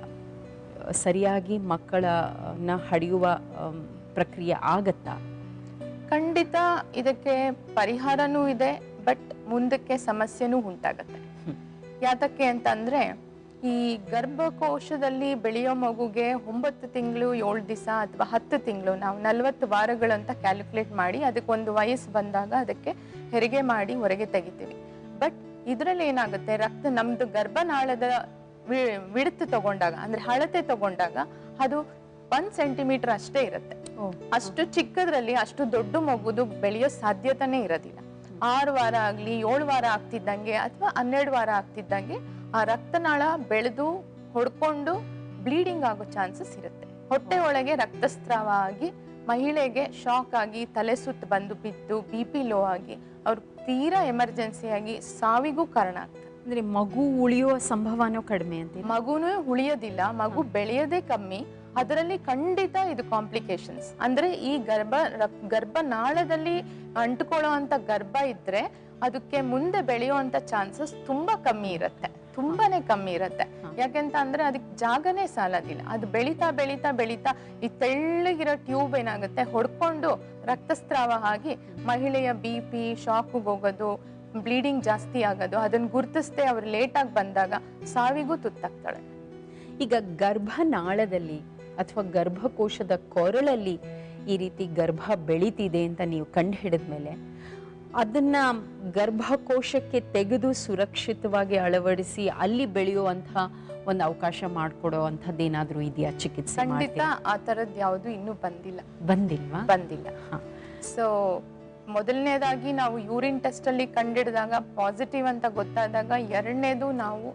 ಸರಿಯಾಗಿ ಮಕ್ಕಳನ್ನ ಹಡಿಯುವ ಆಮ್, ಪ್ರಕ್ರಿಯೆ ಆಗತ್ತಾ ಖಂಡಿತ ಇದಕ್ಕೆ ಪರಿಹಾರನೂ ಇದೆ ಬಟ್ ಮುಂದಕ್ಕೆ ಸಮಸ್ಯೆನೂ ಉಂಟಾಗತ್ತೆ ಹ್ಮ್. ಯಾತಕ್ಕೆ ಅಂತಂದ್ರೆ ಈ ಗರ್ಭಕೋಶದಲ್ಲಿ ಬೆಳೆಯೋ ಮಗುಗೆ ಒಂಬತ್ತು ತಿಂಗಳು ಏಳು ದಿವಸ ಅಥವಾ ಹತ್ತು ತಿಂಗಳು ನಾವು ನಲ್ವತ್ತು ವಾರಗಳಂತ ಕ್ಯಾಲ್ಕುಲೇಟ್ ಮಾಡಿ ಅದಕ್ಕೊಂದು ವಯಸ್ಸು ಬಂದಾಗ ಅದಕ್ಕೆ ಹೆರಿಗೆ ಮಾಡಿ ಹೊರಗೆ ತೆಗಿತೀವಿ ಬಟ್ ಇದರಲ್ಲಿ ಏನಾಗುತ್ತೆ ರಕ್ತ ನಮ್ದು ಗರ್ಭನಾಳದ ವಿ- ವಿಡ್ತ್ ತಗೊಂಡಾಗ ಅಂದ್ರೆ ಹಳತೆ ತಗೊಂಡಾಗ ಅದು ಒಂದ್ ಸೆಂಟಿಮೀಟರ್ ಅಷ್ಟೇ ಇರುತ್ತೆ ಅಷ್ಟು ಚಿಕ್ಕದ್ರಲ್ಲಿ ಅಷ್ಟು ದೊಡ್ಡ ಮಗುದು ಬೆಳೆಯೋ ಸಾಧ್ಯತೆನೇ ಇರೋದಿಲ್ಲ ಆರು ವಾರ ಆಗ್ಲಿ ಏಳು ವಾರ ಆಗ್ತಿದ್ದಂಗೆ ಅಥವಾ ಹನ್ನೆರಡು ವಾರ ಆಗ್ತಿದ್ದಂಗೆ ಆ ರಕ್ತನಾಳ ಬೆಳೆದು ಹೊಡ್ಕೊಂಡು ಬ್ಲೀಡಿಂಗ್ ಆಗೋ ಚಾನ್ಸಸ್ ಇರುತ್ತೆ ಹೊಟ್ಟೆ ಒಳಗೆ ರಕ್ತಸ್ರಾವ ಆಗಿ ಮಹಿಳೆಗೆ ಶಾಕ್ ಆಗಿ ತಲೆ ಸುತ್ತು ಬಂದು ಬಿದ್ದು ಬಿ ಪಿ ಲೋ ಆಗಿ ಅವ್ರು ತೀರಾ ಎಮರ್ಜೆನ್ಸಿ ಆಗಿ ಸಾವಿಗೂ ಕಾರಣ ಆಗ್ತದೆ ಅಂದ್ರೆ ಮಗು ಉಳಿಯುವ ಸಂಭವನೂ ಕಡಿಮೆ ಅಂತ ಮಗುನು ಉಳಿಯೋದಿಲ್ಲ ಮಗು ಬೆಳೆಯೋದೇ ಕಮ್ಮಿ ಅದರಲ್ಲಿ ಖಂಡಿತ ಇದು ಕಾಂಪ್ಲಿಕೇಶನ್ಸ್ ಅಂದ್ರೆ ಈ ಗರ್ಭ ರಕ್- ಗರ್ಭನಾಳದಲ್ಲಿ ಅಂಟ್ಕೊಳ್ಳೋ ಅಂತ ಗರ್ಭ ಇದ್ರೆ ಅದಕ್ಕೆ ಮುಂದೆ ಬೆಳೆಯುವಂತ ಚಾನ್ಸಸ್ ತುಂಬಾ ಕಮ್ಮಿ ಇರುತ್ತೆ ತುಂಬಾನೇ ಕಮ್ಮಿ ಇರುತ್ತೆ ಹ. ಯಾಕೆಂತ ಅಂದ್ರೆ ಅದಕ್ಕೆ ಜಾಗನೇ ಸಾಲೋದಿಲ್ಲ ಅದು ಬೆಳೀತಾ ಬೆಳೀತಾ ಬೆಳೀತಾ ಈ ತೆಳ್ಳಗಿರೋ ಟ್ಯೂಬ್ ಏನಾಗುತ್ತೆ ಹೊಡ್ಕೊಂಡು ರಕ್ತಸ್ರಾವ ಆಗಿ ಮಹಿಳೆಯ ಬಿ ಪಿ ಶಾಕ್ ಹೋಗೋದು ಬ್ಲೀಡಿಂಗ್ ಜಾಸ್ತಿ ಆಗೋದು ಅದನ್ನ ಗುರುತಿಸದೆ ಅವ್ರು ಲೇಟ್ ಆಗಿ ಬಂದಾಗ ಸಾವಿಗೂ ತುತ್ತಾಗ್ತಾಳೆ ಈಗ ಗರ್ಭನಾಳದಲ್ಲಿ ಅಥವಾ ಗರ್ಭಕೋಶದ ಕೊರಳಲ್ಲಿ ಈ ರೀತಿ ಗರ್ಭ ಬೆಳೀತಿದೆ ಅಂತ ನೀವು ಕಂಡು ಹಿಡಿದ್ಮೇಲೆ ಅದನ್ನ ಗರ್ಭಕೋಶಕ್ಕೆ ತೆಗೆದು ಸುರಕ್ಷಿತವಾಗಿ ಅಳವಡಿಸಿ ಅಲ್ಲಿ ಬೆಳೆಯುವಂತಹ ಒಂದು ಅವಕಾಶ ಮಾಡಿಕೊಡೋ ಅಂಥದ್ದೇನಾದ್ರೂ ಇದೆಯಾ ಚಿಕಿತ್ಸೆ ಖಂಡಿತ ಮಾಡ್ತೀರಾ? ಆ ತರದ್ ಯಾವುದು ಇನ್ನೂ ಬಂದಿಲ್ಲ ಬಂದಿಲ್ವಾ ಬಂದಿಲ್ಲ ಹ. ಸೊ ಮೊದಲನೇದಾಗಿ ನಾವು ಯೂರಿನ್ ಟೆಸ್ಟ್ ಅಲ್ಲಿ ಕಂಡಿಡಿದಾಗ ಪಾಸಿಟಿವ್ ಅಂತ ಗೊತ್ತಾದಾಗ ಎರಡನೇದು ನಾವು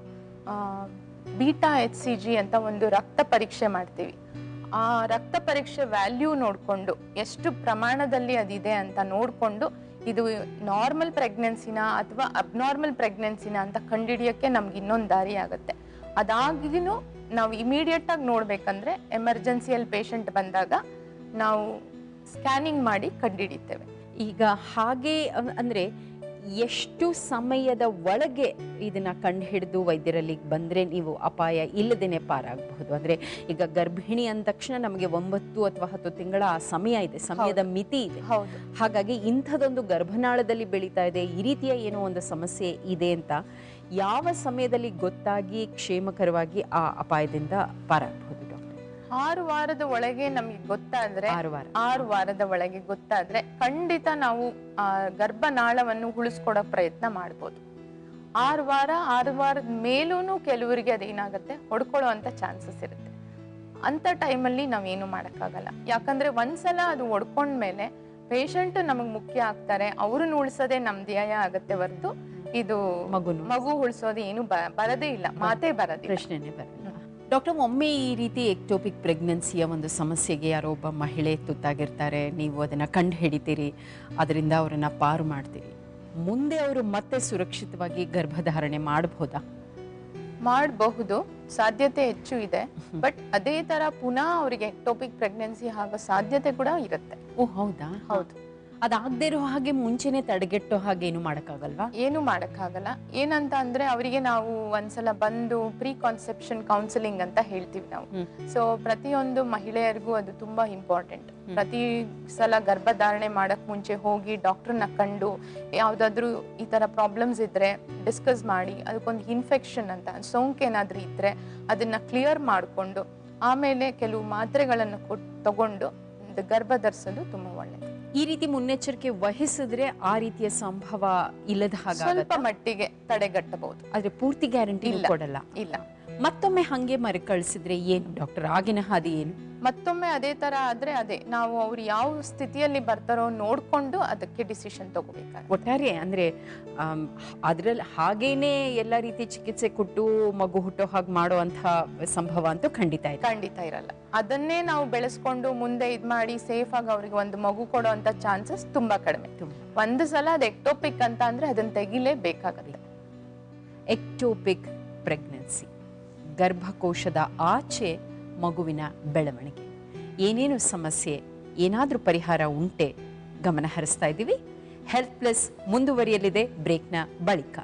ಬೀಟಾ ಎಚ್ ಸಿ ಜಿ ಅಂತ ಒಂದು ರಕ್ತ ಪರೀಕ್ಷೆ ಮಾಡ್ತೀವಿ ಆ ರಕ್ತ ಪರೀಕ್ಷೆ ವ್ಯಾಲ್ಯೂ ನೋಡಿಕೊಂಡು ಎಷ್ಟು ಪ್ರಮಾಣದಲ್ಲಿ ಅದಿದೆ ಅಂತ ನೋಡಿಕೊಂಡು ಇದು ನಾರ್ಮಲ್ ಪ್ರೆಗ್ನೆನ್ಸಿನ ಅಥವಾ ಅಬ್ನಾರ್ಮಲ್ ಪ್ರೆಗ್ನೆನ್ಸಿನ ಅಂತ ಕಂಡಿಡಿಯೋಕ್ಕೆ ನಮ್ಗೆ ಇನ್ನೊಂದು ದಾರಿ ಆಗುತ್ತೆ ಅದಾಗಿನೂ ನಾವು ಇಮಿಡಿಯೇಟ್ ಆಗಿ ನೋಡ್ಬೇಕಂದ್ರೆ ಎಮರ್ಜೆನ್ಸಿಯಲ್ಲಿ ಪೇಷಂಟ್ ಬಂದಾಗ ನಾವು ಸ್ಕ್ಯಾನಿಂಗ್ ಮಾಡಿ ಕಂಡುಹಿಡಿತೇವೆ ಈಗ ಹಾಗೆ ಅ- ಅಂದ್ರೆ ಎಷ್ಟು ಸಮಯದ ಒಳಗೆ ಇದನ್ನ ಕಂಡು ಹಿಡಿದು ವೈದ್ಯರಲ್ಲಿ ಬಂದ್ರೆ ನೀವು ಅಪಾಯ ಇಲ್ಲದೇನೆ ಪಾರಾಗಬಹುದು ಅಂದ್ರೆ ಈಗ ಗರ್ಭಿಣಿ ಅಂದ ತಕ್ಷಣ ನಮಗೆ ಒಂಬತ್ತು ಅಥವಾ ಹತ್ತು ತಿಂಗಳ ಆ ಸಮಯ ಇದೆ ಸಮಯದ ಮಿತಿ ಇದೆ ಹೌದು ಹಾಗಾಗಿ ಇಂಥದೊಂದು ಗರ್ಭನಾಳದಲ್ಲಿ ಬೆಳೀತಾ ಇದೆ ಈ ರೀತಿಯ ಏನೋ ಒಂದು ಸಮಸ್ಯೆ ಇದೆ ಅಂತ ಯಾವ ಸಮಯದಲ್ಲಿ ಗೊತ್ತಾಗಿ ಕ್ಷೇಮಕರವಾಗಿ ಆ ಅಪಾಯದಿಂದ ಪಾರಾಗಬಹುದು ಡಾಕ್ಟರ್ ಆರು ವಾರದ ಒಳಗೆ ನಮಗೆ ಗೊತ್ತಾದ್ರೆ ಆರು ವಾರ ಆರು ವಾರದ ಒಳಗೆ ಗೊತ್ತಾದ್ರೆ ಖಂಡಿತ ನಾವು ಆ ಗರ್ಭನಾಳವನ್ನು ಉಳಿಸ್ಕೊಡೋ ಪ್ರಯತ್ನ ಮಾಡ್ಬೋದು ಆರು ವಾರ ಆರು ವಾರದ ಮೇಲೂ ಕೆಲವರಿಗೆ ಅದೇನಾಗುತ್ತೆ ಹೊಡ್ಕೊಳ್ಳೋ ಅಂತ ಚಾನ್ಸಸ್ ಇರುತ್ತೆ ಅಂತ ಟೈಮಲ್ಲಿ ನಾವೇನು ಮಾಡೋಕ್ಕಾಗಲ್ಲ ಯಾಕಂದ್ರೆ ಒಂದ್ಸಲ ಅದು ಒಡ್ಕೊಂಡ್ಮೇಲೆ ಪೇಷಂಟ್ ನಮಗೆ ಮುಖ್ಯ ಆಗ್ತಾರೆ ಅವ್ರನ್ನ ಉಳಿಸೋದೇ ನಮ್ ಧ್ಯೇಯ ಆಗತ್ತೆ ಹೊರತು ಇದು ಮಗುನು ಮಗು ಉಳಿಸೋದು ಏನು ಬ- ಬರದೇ ಇಲ್ಲ ಮಾತೇ ಬರೋದಿಲ್ಲ ಪ್ರಶ್ನೆನೇ ಬರಲ್ಲ ಡಾಕ್ಟರ್ ಒಮ್ಮೆ ಈ ರೀತಿ ಎಕ್ಟೋಪಿಕ್ ಪ್ರೆಗ್ನೆನ್ಸಿಯ ಒಂದು ಸಮಸ್ಯೆಗೆ ಯಾರೋ ಒಬ್ಬ ಮಹಿಳೆ ತುತ್ತಾಗಿರ್ತಾರೆ ನೀವು ಅದನ್ನ ಕಂಡು ಹಿಡಿತೀರಿ ಅದರಿಂದ ಅವರನ್ನ ಪಾರು ಮಾಡ್ತೀರಿ ಮುಂದೆ ಅವರು ಮತ್ತೆ ಸುರಕ್ಷಿತವಾಗಿ ಗರ್ಭಧಾರಣೆ ಮಾಡಬಹುದಾ ಮಾಡಬಹುದು ಸಾಧ್ಯತೆ ಹೆಚ್ಚು ಇದೆ ಬಟ್ ಅದೇ ತರ ಪುನಃ ಅವರಿಗೆ ಎಕ್ಟೋಪಿಕ್ ಪ್ರೆಗ್ನೆನ್ಸಿ ಆಗೋ ಸಾಧ್ಯತೆ ಕೂಡ ಇರುತ್ತೆ ಓ ಹೌದಾ ಹೌದು ಅದಾಗದೇ ಇರೋ ಹಾಗೆ ಮುಂಚೆನೆ ತಡೆಗಟ್ಟೋ ಹಾಗೆ ಏನು ಮಾಡೋಕ್ಕಾಗಲ್ವಾ ಏನು ಮಾಡೋಕ್ಕಾಗಲ್ಲ ಏನಂತ ಅಂದ್ರೆ ಅವರಿಗೆ ನಾವು ಒಂದ್ಸಲ ಬಂದು ಪ್ರೀ ಕಾನ್ಸೆಪ್ಷನ್ ಕೌನ್ಸಿಲಿಂಗ್ ಅಂತ ಹೇಳ್ತೀವಿ ನಾವು ಹ್ಮ್. ಸೊ ಪ್ರತಿಯೊಂದು ಮಹಿಳೆಯರಿಗೂ ಅದು ತುಂಬಾ ಇಂಪಾರ್ಟೆಂಟ್ ಪ್ರತಿ ಸಲ ಗರ್ಭಧಾರಣೆ ಮಾಡಕ್ ಮುಂಚೆ ಹೋಗಿ ಡಾಕ್ಟರ್ನ ಕಂಡು ಯಾವ್ದಾದ್ರು ಈ ತರ ಪ್ರಾಬ್ಲಮ್ಸ್ ಇದ್ರೆ ಡಿಸ್ಕಸ್ ಮಾಡಿ ಅದಕ್ಕೊಂದು ಇನ್ಫೆಕ್ಷನ್ ಅಂತ ಸೋಂಕೇನಾದ್ರೂ ಇದ್ರೆ ಅದನ್ನ ಕ್ಲಿಯರ್ ಮಾಡಿಕೊಂಡು ಆಮೇಲೆ ಕೆಲವು ಮಾತ್ರೆಗಳನ್ನು ಕೊಟ್ಟು ತಗೊಂಡು ಗರ್ಭ ಧರಿಸೋದು ತುಂಬಾ ಒಳ್ಳೆಯದು ಈ ರೀತಿ ಮುನ್ನೆಚ್ಚರಿಕೆ ವಹಿಸಿದ್ರೆ ಆ ರೀತಿಯ ಸಂಭವ ಇಲ್ಲದ ಸ್ವಲ್ಪ ಹಾಗಾಗತ್ತೆ ಮಟ್ಟಿಗೆ ತಡೆಗಟ್ಟಬಹುದು ಆದ್ರೆ ಪೂರ್ತಿ ಗ್ಯಾರಂಟಿ ಇಲ್ಲ. ಕೊಡಲ್ಲ ಇಲ್ಲ ಮತ್ತೊಮ್ಮೆ ಹಂಗೆ ಮರುಕಳಿಸಿದ್ರೆ ಏನು ಡಾಕ್ಟರ್ ಆಗಿನ ಹಾದಿ ಏನು ಮತ್ತೊಮ್ಮೆ ಅದೇ ತರ ಆದ್ರೆ ಅದೇ ನಾವು ಅವ್ರು ಯಾವ ಸ್ಥಿತಿಯಲ್ಲಿ ಬರ್ತಾರೋ ನೋಡ್ಕೊಂಡು ಅದಕ್ಕೆ ಡಿಸಿಷನ್ ತಗೋಬೇಕಾಗುತ್ತೆ ಒಟ್ಟಾರೆ ಅಂದ್ರೆ ಆಮ್, ಅದ್ರಲ್ಲಿ ಹಾಗೇನೆ ಎಲ್ಲ ರೀತಿ ಚಿಕಿತ್ಸೆ ಕೊಟ್ಟು ಮಗು ಹುಟ್ಟೋ ಹಾಗೆ ಮಾಡುವಂತ ಸಂಭವ ಅಂತೂ ಖಂಡಿತ ಇಲ್ಲ ಖಂಡಿತ ಇರಲ್ಲ ಅದನ್ನೇ ನಾವು ಬೆಳೆಸ್ಕೊಂಡು ಮುಂದೆ ಇದ್ ಮಾಡಿ ಸೇಫ್ ಆಗಿ ಅವ್ರಿಗೆ ಒಂದು ಮಗು ಕೊಡೋ ಅಂತ ಚಾನ್ಸಸ್ ತುಂಬಾ ಕಡಿಮೆ ತುಂಬ. ಒಂದು ಸಲ ಅದು ಎಕ್ಟೋಪಿಕ್ ಅಂತ ಅಂದ್ರೆ ಅದನ್ನ ತೆಗಿಲೇಬೇಕಾಗತ್ತೆ ಎಕ್ಟೋಪಿಕ್ ಪ್ರೆಗ್ನೆನ್ಸಿ ಗರ್ಭಕೋಶದ ಆಚೆ ಮಗುವಿನ ಬೆಳವಣಿಗೆ ಏನೇನು ಸಮಸ್ಯೆ ಏನಾದರೂ ಪರಿಹಾರ ಉಂಟೆ ಗಮನ ಹರಿಸ್ತಾ ಇದ್ದೀವಿ ಹೆಲ್ತ್ ಪ್ಲಸ್ ಮುಂದುವರಿಯಲಿದೆ ಬ್ರೇಕ್ನ ಬಳಿಕ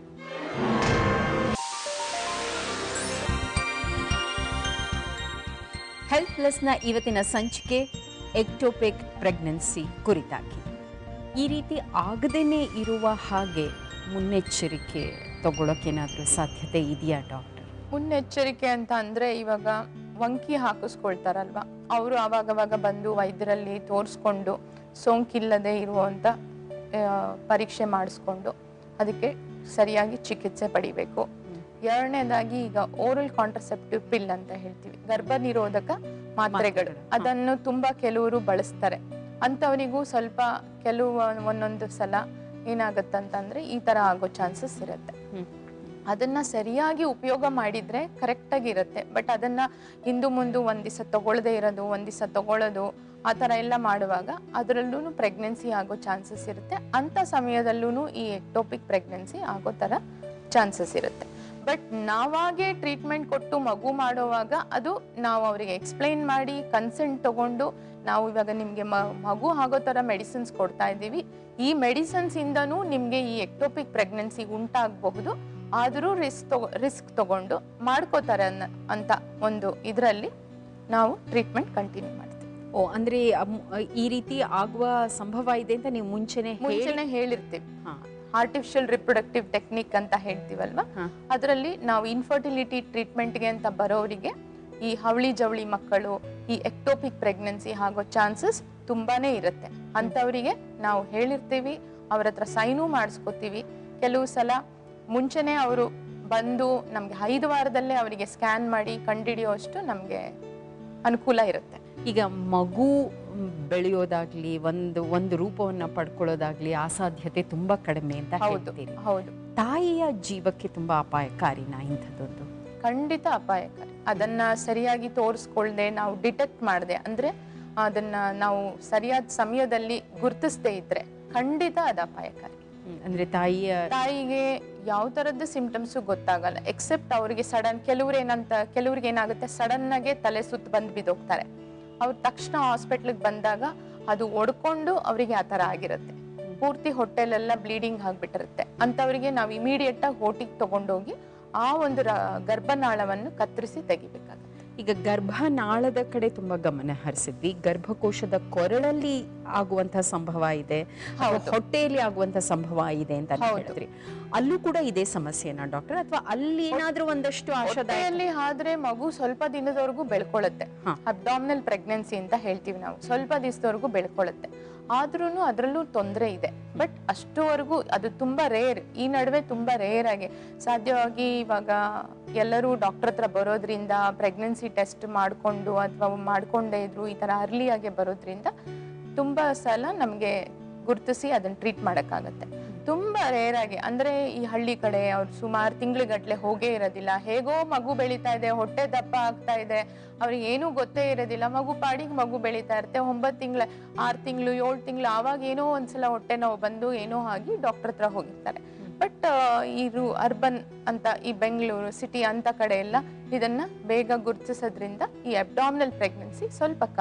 ಹೆಲ್ತ್ ಪ್ಲಸ್ನ ಇವತ್ತಿನ ಸಂಚಿಕೆ ಎಕ್ಟೋಪಿಕ್ ಪ್ರೆಗ್ನೆನ್ಸಿ ಕುರಿತಾಗಿ ಈ ರೀತಿ ಆಗದೇನೆ ಇರುವ ಹಾಗೆ ಮುನ್ನೆಚ್ಚರಿಕೆ ತಗೊಳ್ಳೋಕ್ಕೇನಾದರೂ ಸಾಧ್ಯತೆ ಇದೆಯಾ ಡಾಕ್ಟರ್ ಮುನ್ನೆಚ್ಚರಿಕೆ ಅಂತ ಅಂದ್ರೆ ಇವಾಗ ವಂಕಿ ಹಾಕಿಸ್ಕೊಳ್ತಾರಲ್ವಾ ಅವರು ಅವಾಗವಾಗ ಬಂದು ವೈದ್ಯರಲ್ಲಿ ತೋರಿಸ್ಕೊಂಡು ಸೋಂಕಿಲ್ಲದೆ ಇರುವಂತ ಆ, ಪರೀಕ್ಷೆ ಮಾಡಿಸ್ಕೊಂಡು ಅದಕ್ಕೆ ಸರಿಯಾಗಿ ಚಿಕಿತ್ಸೆ ಪಡಿಬೇಕು ಎರಡನೇದಾಗಿ ಈಗ ಓರಲ್ ಕಾಂಟ್ರಸೆಪ್ಟಿವ್ ಪಿಲ್ ಅಂತ ಹೇಳ್ತೀವಿ ಗರ್ಭ ನಿರೋಧಕ ಮಾತ್ರೆಗಳು ಮಾತ್ರೆಗಳು, ಹ. ಅದನ್ನು ತುಂಬಾ ಕೆಲವರು ಬಳಸ್ತಾರೆ ಅಂತವರಿಗೂ ಸ್ವಲ್ಪ ಕೆಲವು ಒಂದೊಂದು ಸಲ ಏನಾಗತ್ತಂತಂದ್ರೆ ಈ ತರ ಆಗೋ ಚಾನ್ಸಸ್ ಇರುತ್ತೆ ಹ್ಮ್. ಅದನ್ನ ಸರಿಯಾಗಿ ಉಪಯೋಗ ಮಾಡಿದ್ರೆ ಕರೆಕ್ಟ್ ಆಗಿರುತ್ತೆ ಬಟ್ ಅದನ್ನ ಹಿಂದು ಮುಂದು ಒಂದ್ ದಿವಸ ತಗೊಳ್ಳದೆ ಇರೋದು ಒಂದ್ ದಿವಸ ತಗೊಳ್ಳೋದು ಆ ತರ ಎಲ್ಲ ಮಾಡುವಾಗ ಅದರಲ್ಲೂ ಪ್ರೆಗ್ನೆನ್ಸಿ ಆಗೋ ಚಾನ್ಸಸ್ ಇರುತ್ತೆ ಅಂತ ಸಮಯದಲ್ಲೂ ಈ ಎಕ್ಟೋಪಿಕ್ ಪ್ರೆಗ್ನೆನ್ಸಿ ಆಗೋ ತರ ಚಾನ್ಸಸ್ ಇರುತ್ತೆ ಬಟ್ ನಾವಾಗೆ ಟ್ರೀಟ್ಮೆಂಟ್ ಕೊಟ್ಟು ಮಗು ಮಾಡುವಾಗ ಅದು ನಾವು ಅವರಿಗೆ ಎಕ್ಸ್ಪ್ಲೈನ್ ಮಾಡಿ ಕನ್ಸೆಂಟ್ ತಗೊಂಡು ನಾವು ಇವಾಗ ನಿಮ್ಗೆ ಮ- ಮಗು ಆಗೋ ತರ ಮೆಡಿಸಿನ್ಸ್ ಕೊಡ್ತಾ ಇದ್ದೀವಿ ಈ ಮೆಡಿಸಿನ್ಸ್ ಇಂದನೂ ನಿಮ್ಗೆ ಈ ಎಕ್ಟೋಪಿಕ್ ಪ್ರೆಗ್ನೆನ್ಸಿ ಉಂಟಾಗಬಹುದು ಆದರೂ ರಿಸ್ಕ್ ತಗೊ ರಿಸ್ಕ್ ತಗೊಂಡು ಮಾಡ್ಕೋತಾರೆ ಅನ್ನ- ಅಂತ ಒಂದು ಇದರಲ್ಲಿ ನಾವು ಟ್ರೀಟ್ಮೆಂಟ್ ಕಂಟಿನ್ಯೂ ಮಾಡ್ತೀವಿ ಓ ಅಂದ್ರೆ ಅಮ್- ಈ ರೀತಿ ಆಗುವ ಸಂಭವ ಇದೆ ಅಂತ ನೀವು ಮುಂಚೆನೆ ಹೇಳಿ ಮುಂಚೆನೆ ಹೇಳಿರ್ತೀವಿ ಹಾ, ಆರ್ಟಿಫಿಷಿಯಲ್ ರಿಪ್ರೊಡಕ್ಟಿವ್ ಟೆಕ್ನಿಕ್ ಅಂತ ಹೇಳ್ತೀವಲ್ವಾ ಹಾ. ಅದರಲ್ಲಿ ನಾವು ಇನ್ಫರ್ಟಿಲಿಟಿ ಟ್ರೀಟ್ಮೆಂಟ್ಗೆ ಅಂತ ಬರೋರಿಗೆ ಈ ಹವಳಿ ಜವಳಿ ಮಕ್ಕಳು ಈ ಎಕ್ಟೋಪಿಕ್ ಪ್ರೆಗ್ನೆನ್ಸಿ ಆಗೋ ಚಾನ್ಸಸ್ ತುಂಬಾನೇ ಇರುತ್ತೆ ಅಂಥವರಿಗೆ ನಾವು ಹೇಳಿರ್ತೀವಿ ಅವ್ರ ಹತ್ರ ಸೈನು ಮಾಡಿಸ್ಕೋತೀವಿ ಕೆಲವು ಸಲ ಮುಂಚೆನೆ ಅವರು ಬಂದು ನಮ್ಗೆ ಐದು ವಾರದಲ್ಲೇ ಅವರಿಗೆ ಸ್ಕ್ಯಾನ್ ಮಾಡಿ ಕಂಡಿಡಿಯೋ ಅಷ್ಟು ನಮ್ಗೆ ಅನುಕೂಲ ಇರುತ್ತೆ ಈಗ ಮಗು ಮ್, ಬೆಳೆಯೋದಾಗ್ಲಿ ಒಂದು ಒಂದು ರೂಪವನ್ನ ಪಡ್ಕೊಳ್ಳೋದಾಗ್ಲಿ ಅಸಾಧ್ಯತೆ ತುಂಬಾ ಕಡಿಮೆ ಅಂತ ಹೌದು ಹೇಳ್ತೀರಿ ಹೌದು ತಾಯಿಯ ಜೀವಕ್ಕೆ ತುಂಬಾ ಅಪಾಯಕಾರಿನಾ ಇಂಥದ್ದೊಂದು ಖಂಡಿತ ಅಪಾಯಕಾರಿ ಅದನ್ನ ಸರಿಯಾಗಿ ತೋರಿಸ್ಕೊಳ್ದೆ ನಾವು ಡಿಟೆಕ್ಟ್ ಮಾಡದೆ ಅಂದ್ರೆ ಅದನ್ನ ನಾವು ಸರಿಯಾದ ಸಮಯದಲ್ಲಿ ಗುರುತಿಸದೇ ಇದ್ರೆ ಖಂಡಿತ ಅದು ಅಪಾಯಕಾರಿ ಹ್ಮ್, ಅಂದ್ರೆ ತಾಯಿಯ ತಾಯಿಗೆ ಯಾವ ತರದ್ದು ಸಿಂಪ್ಟಮ್ಸ್ ಗೊತ್ತಾಗಲ್ಲ ಎಕ್ಸೆಪ್ಟ್ ಅವರಿಗೆ ಸಡನ್ ಕೆಲವ್ರು ಏನಂತ ಕೆಲವ್ರಿಗೆ ಏನಾಗುತ್ತೆ ಸಡನ್ ಆಗಿ ತಲೆ ಸುತ್ತ ಬಂದು ಬಿದ್ದೋಗ್ತಾರೆ ಅವ್ರು ತಕ್ಷಣ ಹಾಸ್ಪಿಟ್ಲಿಗೆ ಬಂದಾಗ ಅದು ಒಡ್ಕೊಂಡು ಅವರಿಗೆ ಆ ತರ ಆಗಿರುತ್ತೆ ಪೂರ್ತಿ ಹೊಟ್ಟೆಲೆಲ್ಲ ಬ್ಲೀಡಿಂಗ್ ಆಗ್ಬಿಟ್ಟಿರುತ್ತೆ ಅಂತವರಿಗೆ ನಾವು ಇಮಿಡಿಯೇಟ್ ಆಗಿ ಓಟಿಗೆ ತಗೊಂಡೋಗಿ ಆ ಒಂದು ರ- ಗರ್ಭನಾಳವನ್ನು ಕತ್ತರಿಸಿ ತೆಗಿಬೇಕಾಗುತ್ತೆ ಈಗ ಗರ್ಭನಾಳದ ಕಡೆ ತುಂಬಾ ಗಮನ ಹರಿಸಿದ್ವಿ ಗರ್ಭಕೋಶದ ಕೊರಳಲ್ಲಿ ಆಗುವಂತಹ ಸಂಭವ ಇದೆ ಅಥವಾ ಹೌದು. ಹೊಟ್ಟೆಯಲ್ಲಿ ಆಗುವಂತಹ ಸಂಭವ ಇದೆ ಅಂತ ನೀವು ಹೌದು. ಹೇಳಿದ್ರಿ ಅಲ್ಲೂ ಕೂಡ ಇದೇ ಸಮಸ್ಯೆನಾ ಡಾಕ್ಟರ್ ಅಥವಾ ಅಲ್ಲಿ ಏನಾದ್ರೂ ಒಂದಷ್ಟು ಆಶಾದಾಯಕ ಹೊಟ್ಟೆಯಲ್ಲಿ ಆದ್ರೆ ಮಗು ಸ್ವಲ್ಪ ದಿನದವರೆಗೂ ಬೆಳ್ಕೊಳ್ಳುತ್ತೆ ಹಾ. ಅಬ್ಡಾಮಿನಲ್ ಪ್ರೆಗ್ನೆನ್ಸಿ ಅಂತ ಹೇಳ್ತೀವಿ ನಾವು ಸ್ವಲ್ಪ ದಿವಸದವರೆಗೂ ಬೆಳ್ಕೊಳ್ಳುತ್ತೆ ಆದ್ರೂ ಅದರಲ್ಲೂ ತೊಂದರೆ ಇದೆ ಬಟ್ ಅಷ್ಟುವರೆಗೂ ಅದು ತುಂಬಾ ರೇರ್ ಈ ನಡುವೆ ತುಂಬಾ ರೇರ್ ಆಗಿ ಸಾಧ್ಯವಾಗಿ ಇವಾಗ ಎಲ್ಲರೂ ಡಾಕ್ಟರ್ ಹತ್ರ ಬರೋದ್ರಿಂದ ಪ್ರೆಗ್ನೆನ್ಸಿ ಟೆಸ್ಟ್ ಮಾಡಿಕೊಂಡು ಅಥವಾ ಮಾಡ್ಕೊಂಡೇ ಇದ್ರು ಈ ತರ ಅರ್ಲಿ ಆಗಿ ಬರೋದ್ರಿಂದ ತುಂಬಾ ಸಲ ನಮಗೆ ಗುರುತಿಸಿ ಅದನ್ನ ಟ್ರೀಟ್ ಮಾಡೋಕ್ಕಾಗತ್ತೆ ತುಂಬಾ ರೇರ್ ಆಗಿ ಅಂದ್ರೆ ಈ ಹಳ್ಳಿ ಕಡೆ ಅವ್ರು ಸುಮಾರು ತಿಂಗ್ಳುಗಟ್ಲೆ ಹೋಗೇ ಇರೋದಿಲ್ಲ ಹೇಗೋ ಮಗು ಬೆಳೀತಾ ಇದೆ ಹೊಟ್ಟೆ ದಪ್ಪ ಆಗ್ತಾ ಇದೆ ಅವ್ರಿಗೆ ಏನೂ ಗೊತ್ತೇ ಇರೋದಿಲ್ಲ ಮಗು ಪಾಡಿಗೆ ಮಗು ಬೆಳೀತಾ ಇರುತ್ತೆ ಒಂಬತ್ತು ತಿಂಗಳ ಆರು ತಿಂಗಳು ಏಳು ತಿಂಗಳು ಆವಾಗ ಏನೋ ಒಂದ್ಸಲ ಹೊಟ್ಟೆ ನೋವು ಬಂದು ಏನೋ ಆಗಿ ಡಾಕ್ಟರ್ ಹತ್ರ ಹೋಗಿರ್ತಾರೆ ಬಟ್ ಇದು ಅರ್ಬನ್ ಅಂತ ಈ ಬೆಂಗಳೂರು ಸಿಟಿ ಅಂತ ಕಡೆ ಎಲ್ಲ ಇದನ್ನ ಬೇಗ ಗುರುತಿಸೋದ್ರಿಂದ ಈ ಅಬ್ಡಾಮಿನಲ್ ಪ್ರೆಗ್ನೆನ್ಸಿ ಸ್ವಲ್ಪ ಕಮ್ಮಿ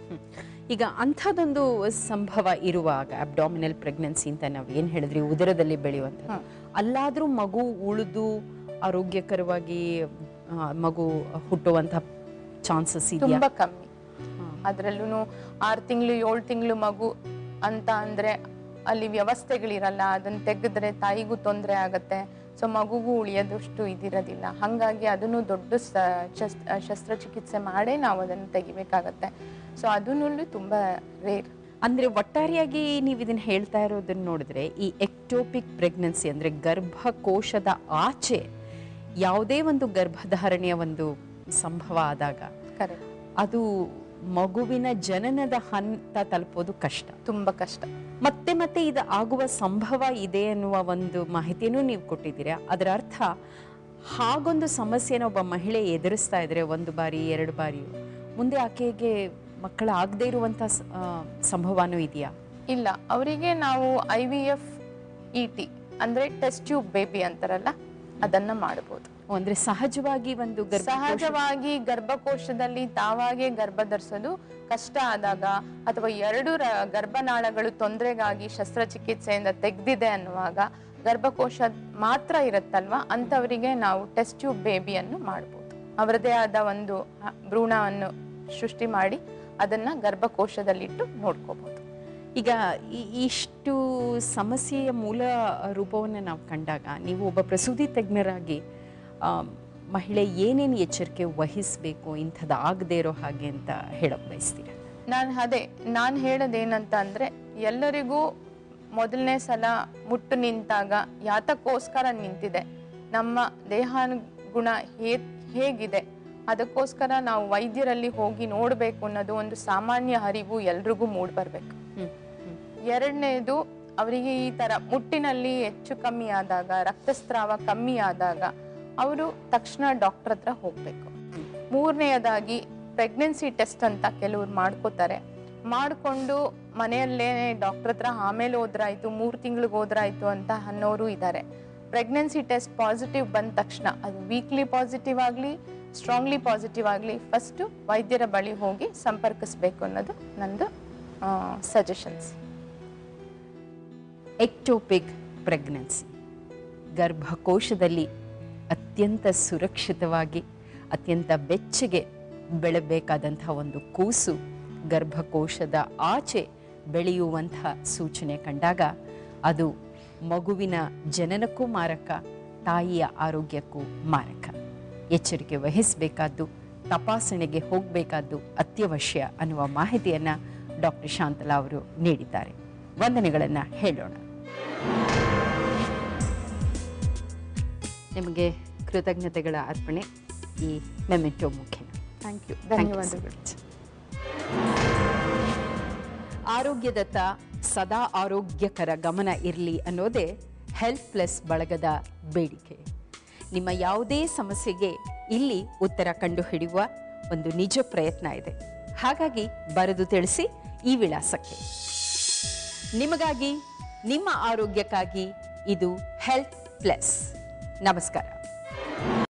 ಹ್ಮ್. ಈಗ ಅಂಥದ್ದೊಂದು ಸಂಭವ ಇರುವಾಗ ಅಬ್ಡಾಮಿನಲ್ ಪ್ರೆಗ್ನೆನ್ಸಿ ಅಂತ ನಾವು ಏನು ಹೇಳಿದ್ರಿ ಉದರದಲ್ಲಿ ಬೆಳೆಯುವಂಥದ್ದು ಅಲ್ಲಾದ್ರೂ ಮಗು ಉಳಿದು ಆರೋಗ್ಯಕರವಾಗಿ ಆ, ಮಗು ಹುಟ್ಟುವಂಥ ಚಾನ್ಸಸ್ ಇದೆಯಾ ತುಂಬಾ ಕಮ್ಮಿ ಅದ್ರಲ್ಲೂ ಆರು ತಿಂಗಳು ಏಳು ತಿಂಗಳು ಮಗು ಅಂತ ಅಂದ್ರೆ ಅಲ್ಲಿ ವ್ಯವಸ್ಥೆಗಳಿರಲ್ಲ ಅದನ್ನ ತೆಗೆದ್ರೆ ತಾಯಿಗೂ ತೊಂದರೆ ಆಗತ್ತೆ ಸೊ ಮಗುಗೂ ಉಳಿಯೋದಷ್ಟು ಇದಿರೋದಿಲ್ಲ ಹಾಗಾಗಿ ಅದನ್ನು ದೊಡ್ಡ ಸ- ಶಸ್- ಶಸ್ತ್ರಚಿಕಿತ್ಸೆ ಮಾಡೇ ನಾವು ಅದನ್ನು ತೆಗಿಬೇಕಾಗತ್ತೆ ಸೊ ಅದನ್ನು ತುಂಬಾ ರೇರ್ ಅಂದ್ರೆ ಒಟ್ಟಾರೆಯಾಗಿ ನೀವು ಇದನ್ನ ಹೇಳ್ತಾ ಇರೋದನ್ನ ನೋಡಿದ್ರೆ ಈ ಎಕ್ಟೋಪಿಕ್ ಪ್ರೆಗ್ನೆನ್ಸಿ ಅಂದ್ರೆ ಗರ್ಭಕೋಶದ ಆಚೆ ಯಾವುದೇ ಒಂದು ಗರ್ಭಧಾರಣೆಯ ಒಂದು ಸಂಭವ ಆದಾಗ ಕರೆಕ್ಟ್ ಅದು ಮಗುವಿನ ಜನನದ ಹಂತ ತಲುಪೋದು ಕಷ್ಟ ತುಂಬಾ ಕಷ್ಟ ಮತ್ತೆ ಮತ್ತೆ ಇದು ಆಗುವ ಸಂಭವ ಇದೆ ಅನ್ನುವ ಒಂದು ಮಾಹಿತಿಯನ್ನು ನೀವು ಕೊಟ್ಟಿದ್ದೀರಾ ಅದರ ಅರ್ಥ ಹಾಗೊಂದು ಸಮಸ್ಯೆನ ಒಬ್ಬ ಮಹಿಳೆ ಎದುರಿಸ್ತಾ ಇದ್ರೆ ಒಂದು ಬಾರಿ ಎರಡು ಬಾರಿ ಮುಂದೆ ಆಕೆಗೆ ಮಕ್ಕಳ ಆಗದೇ ಇರುವಂಥ ಸ- ಆ, ಸಂಭವನೂ ಇದೆಯಾ ಇಲ್ಲ ಅವರಿಗೆ ನಾವು I V F E T ಅಂದ್ರೆ ಟೆಸ್ಟ್ ಟ್ಯೂಬ್ ಬೇಬಿ ಅಂತಾರಲ್ಲ ಅದನ್ನ ಮಾಡಬಹುದು ಅಂದ್ರೆ ಸಹಜವಾಗಿ ಒಂದು ಗರ್ಭ ಸಹಜವಾಗಿ ಗರ್ಭಕೋಶದಲ್ಲಿ ತಾವಾಗೆ ಗರ್ಭ ಧರಿಸೋದು ಕಷ್ಟ ಆದಾಗ ಅಥವಾ ಎರಡು ರ- ಗರ್ಭನಾಳಗಳು ತೊಂದರೆಗಾಗಿ ಶಸ್ತ್ರಚಿಕಿತ್ಸೆಯಿಂದ ತೆಗ್ದಿದೆ ಅನ್ನುವಾಗ ಗರ್ಭಕೋಶ ಮಾತ್ರ ಇರುತ್ತಲ್ವಾ ಅಂಥವರಿಗೆ ನಾವು ಟೆಸ್ಟ್ ಟ್ಯೂಬ್ ಬೇಬಿಯನ್ನು ಮಾಡ್ಬೋದು ಅವರದೇ ಆದ ಒಂದು ಹ- ಭ್ರೂಣವನ್ನು ಸೃಷ್ಟಿ ಮಾಡಿ ಅದನ್ನ ಗರ್ಭಕೋಶದಲ್ಲಿಟ್ಟು ನೋಡ್ಕೋಬಹುದು ಈಗ ಈ- ಇಷ್ಟು ಸಮಸ್ಯೆಯ ಮೂಲ ರೂಪವನ್ನು ನಾವು ಕಂಡಾಗ ನೀವು ಒಬ್ಬ ಪ್ರಸೂತಿ ತಜ್ಞರಾಗಿ ಆ, ಮಹಿಳೆ ಏನೇನು ಎಚ್ಚರಿಕೆ ವಹಿಸಬೇಕು ಇಂಥದ್ದು ಆಗದೇ ಇರೋ ಹಾಗೆ ಅಂತ ಹೇಳಕ್ ಬಯಸ್ತೀರ ನಾನು ಅದೇ ನಾನು ಹೇಳೋದೇನಂತ ಅಂದ್ರೆ ಎಲ್ಲರಿಗೂ ಮೊದಲನೇ ಸಲ ಮುಟ್ಟು ನಿಂತಾಗ ಯಾತಕ್ಕೋಸ್ಕರ ನಿಂತಿದೆ ನಮ್ಮ ದೇಹಾನುಗುಣ ಹೇ ಹೇಗಿದೆ ಅದಕ್ಕೋಸ್ಕರ ನಾವು ವೈದ್ಯರಲ್ಲಿ ಹೋಗಿ ನೋಡಬೇಕು ಅನ್ನೋದು ಒಂದು ಸಾಮಾನ್ಯ ಅರಿವು ಎಲ್ರಿಗೂ ಮೂಡ್ ಬರ್ಬೇಕು ಹ್ಮ್, ಹ್ಮ್. ಎರಡನೇದು ಅವರಿಗೆ ಈ ತರ ಮುಟ್ಟಿನಲ್ಲಿ ಹೆಚ್ಚು ಕಮ್ಮಿ ಆದಾಗ ರಕ್ತಸ್ರಾವ ಕಮ್ಮಿ ಆದಾಗ ಅವರು ತಕ್ಷಣ ಡಾಕ್ಟರ್ ಹತ್ರ ಹೋಗ್ಬೇಕು ಮೂರನೆಯದಾಗಿ ಪ್ರೆಗ್ನೆನ್ಸಿ ಟೆಸ್ಟ್ ಅಂತ ಕೆಲವ್ರು ಮಾಡ್ಕೋತಾರೆ ಮಾಡಿಕೊಂಡು ಮನೆಯಲ್ಲೇ ಡಾಕ್ಟರ್ ಹತ್ರ ಆಮೇಲೆ ಹೋದ್ರಾಯ್ತು ಮೂರು ತಿಂಗಳಿಗೆ ಹೋದ್ರಾಯ್ತು ಅಂತ ಅನ್ನೋರು ಇದ್ದಾರೆ ಪ್ರೆಗ್ನೆನ್ಸಿ ಟೆಸ್ಟ್ ಪಾಸಿಟಿವ್ ಬಂದ ತಕ್ಷಣ ಅದು ವೀಕ್ಲಿ ಪಾಸಿಟಿವ್ ಆಗಲಿ ಸ್ಟ್ರಾಂಗ್ಲಿ ಪಾಸಿಟಿವ್ ಆಗಲಿ ಫಸ್ಟು ವೈದ್ಯರ ಬಳಿ ಹೋಗಿ ಸಂಪರ್ಕಿಸ್ಬೇಕು ಅನ್ನೋದು ನಂದು ಸಜೆಷನ್ಸ್ ಎಕ್ಟೋಪಿಕ್ ಪ್ರೆಗ್ನೆನ್ಸಿ ಗರ್ಭಕೋಶದಲ್ಲಿ ಅತ್ಯಂತ ಸುರಕ್ಷಿತವಾಗಿ ಅತ್ಯಂತ ಬೆಚ್ಚಗೆ ಬೆಳಬೇಕಾದಂಥ ಒಂದು ಕೂಸು ಗರ್ಭಕೋಶದ ಆಚೆ ಬೆಳೆಯುವಂಥ ಸೂಚನೆ ಕಂಡಾಗ ಅದು ಮಗುವಿನ ಜನನಕ್ಕೂ ಮಾರಕ ತಾಯಿಯ ಆರೋಗ್ಯಕ್ಕೂ ಮಾರಕ ಎಚ್ಚರಿಕೆ ವಹಿಸಬೇಕಾದ್ದು ತಪಾಸಣೆಗೆ ಹೋಗಬೇಕಾದ್ದು ಅತ್ಯವಶ್ಯ ಅನ್ನುವ ಮಾಹಿತಿಯನ್ನು ಡಾಕ್ಟರ್ ಶಾಂತಲಾ ಅವರು ನೀಡಿದ್ದಾರೆ ವಂದನೆಗಳನ್ನು ಹೇಳೋಣ ನಿಮಗೆ ಕೃತಜ್ಞತೆಗಳ ಅರ್ಪಣೆ ಈ ಮೆಮೆಂಟೋ ಮುಖೇನ thank you Thank you so ಧನ್ಯವಾದಗಳು much. ಆರೋಗ್ಯದತ್ತ ಸದಾ ಆರೋಗ್ಯಕರ ಗಮನ ಇರಲಿ ಅನ್ನೋದೇ ಹೆಲ್ತ್ ಪ್ಲಸ್ ಬಳಗದ ಬೇಡಿಕೆ ನಿಮ್ಮ ಯಾವುದೇ ಸಮಸ್ಯೆಗೆ ಇಲ್ಲಿ ಉತ್ತರ ಕಂಡುಹಿಡಿಯುವ ಒಂದು ನಿಜ ಪ್ರಯತ್ನ ಇದೆ ಹಾಗಾಗಿ ಬರೆದು ತಿಳಿಸಿ ಈ ವಿಳಾಸಕ್ಕೆ ನಿಮಗಾಗಿ ನಿಮ್ಮ ಆರೋಗ್ಯಕ್ಕಾಗಿ ಇದು ಹೆಲ್ತ್ ಪ್ಲಸ್ ನಮಸ್ಕಾರ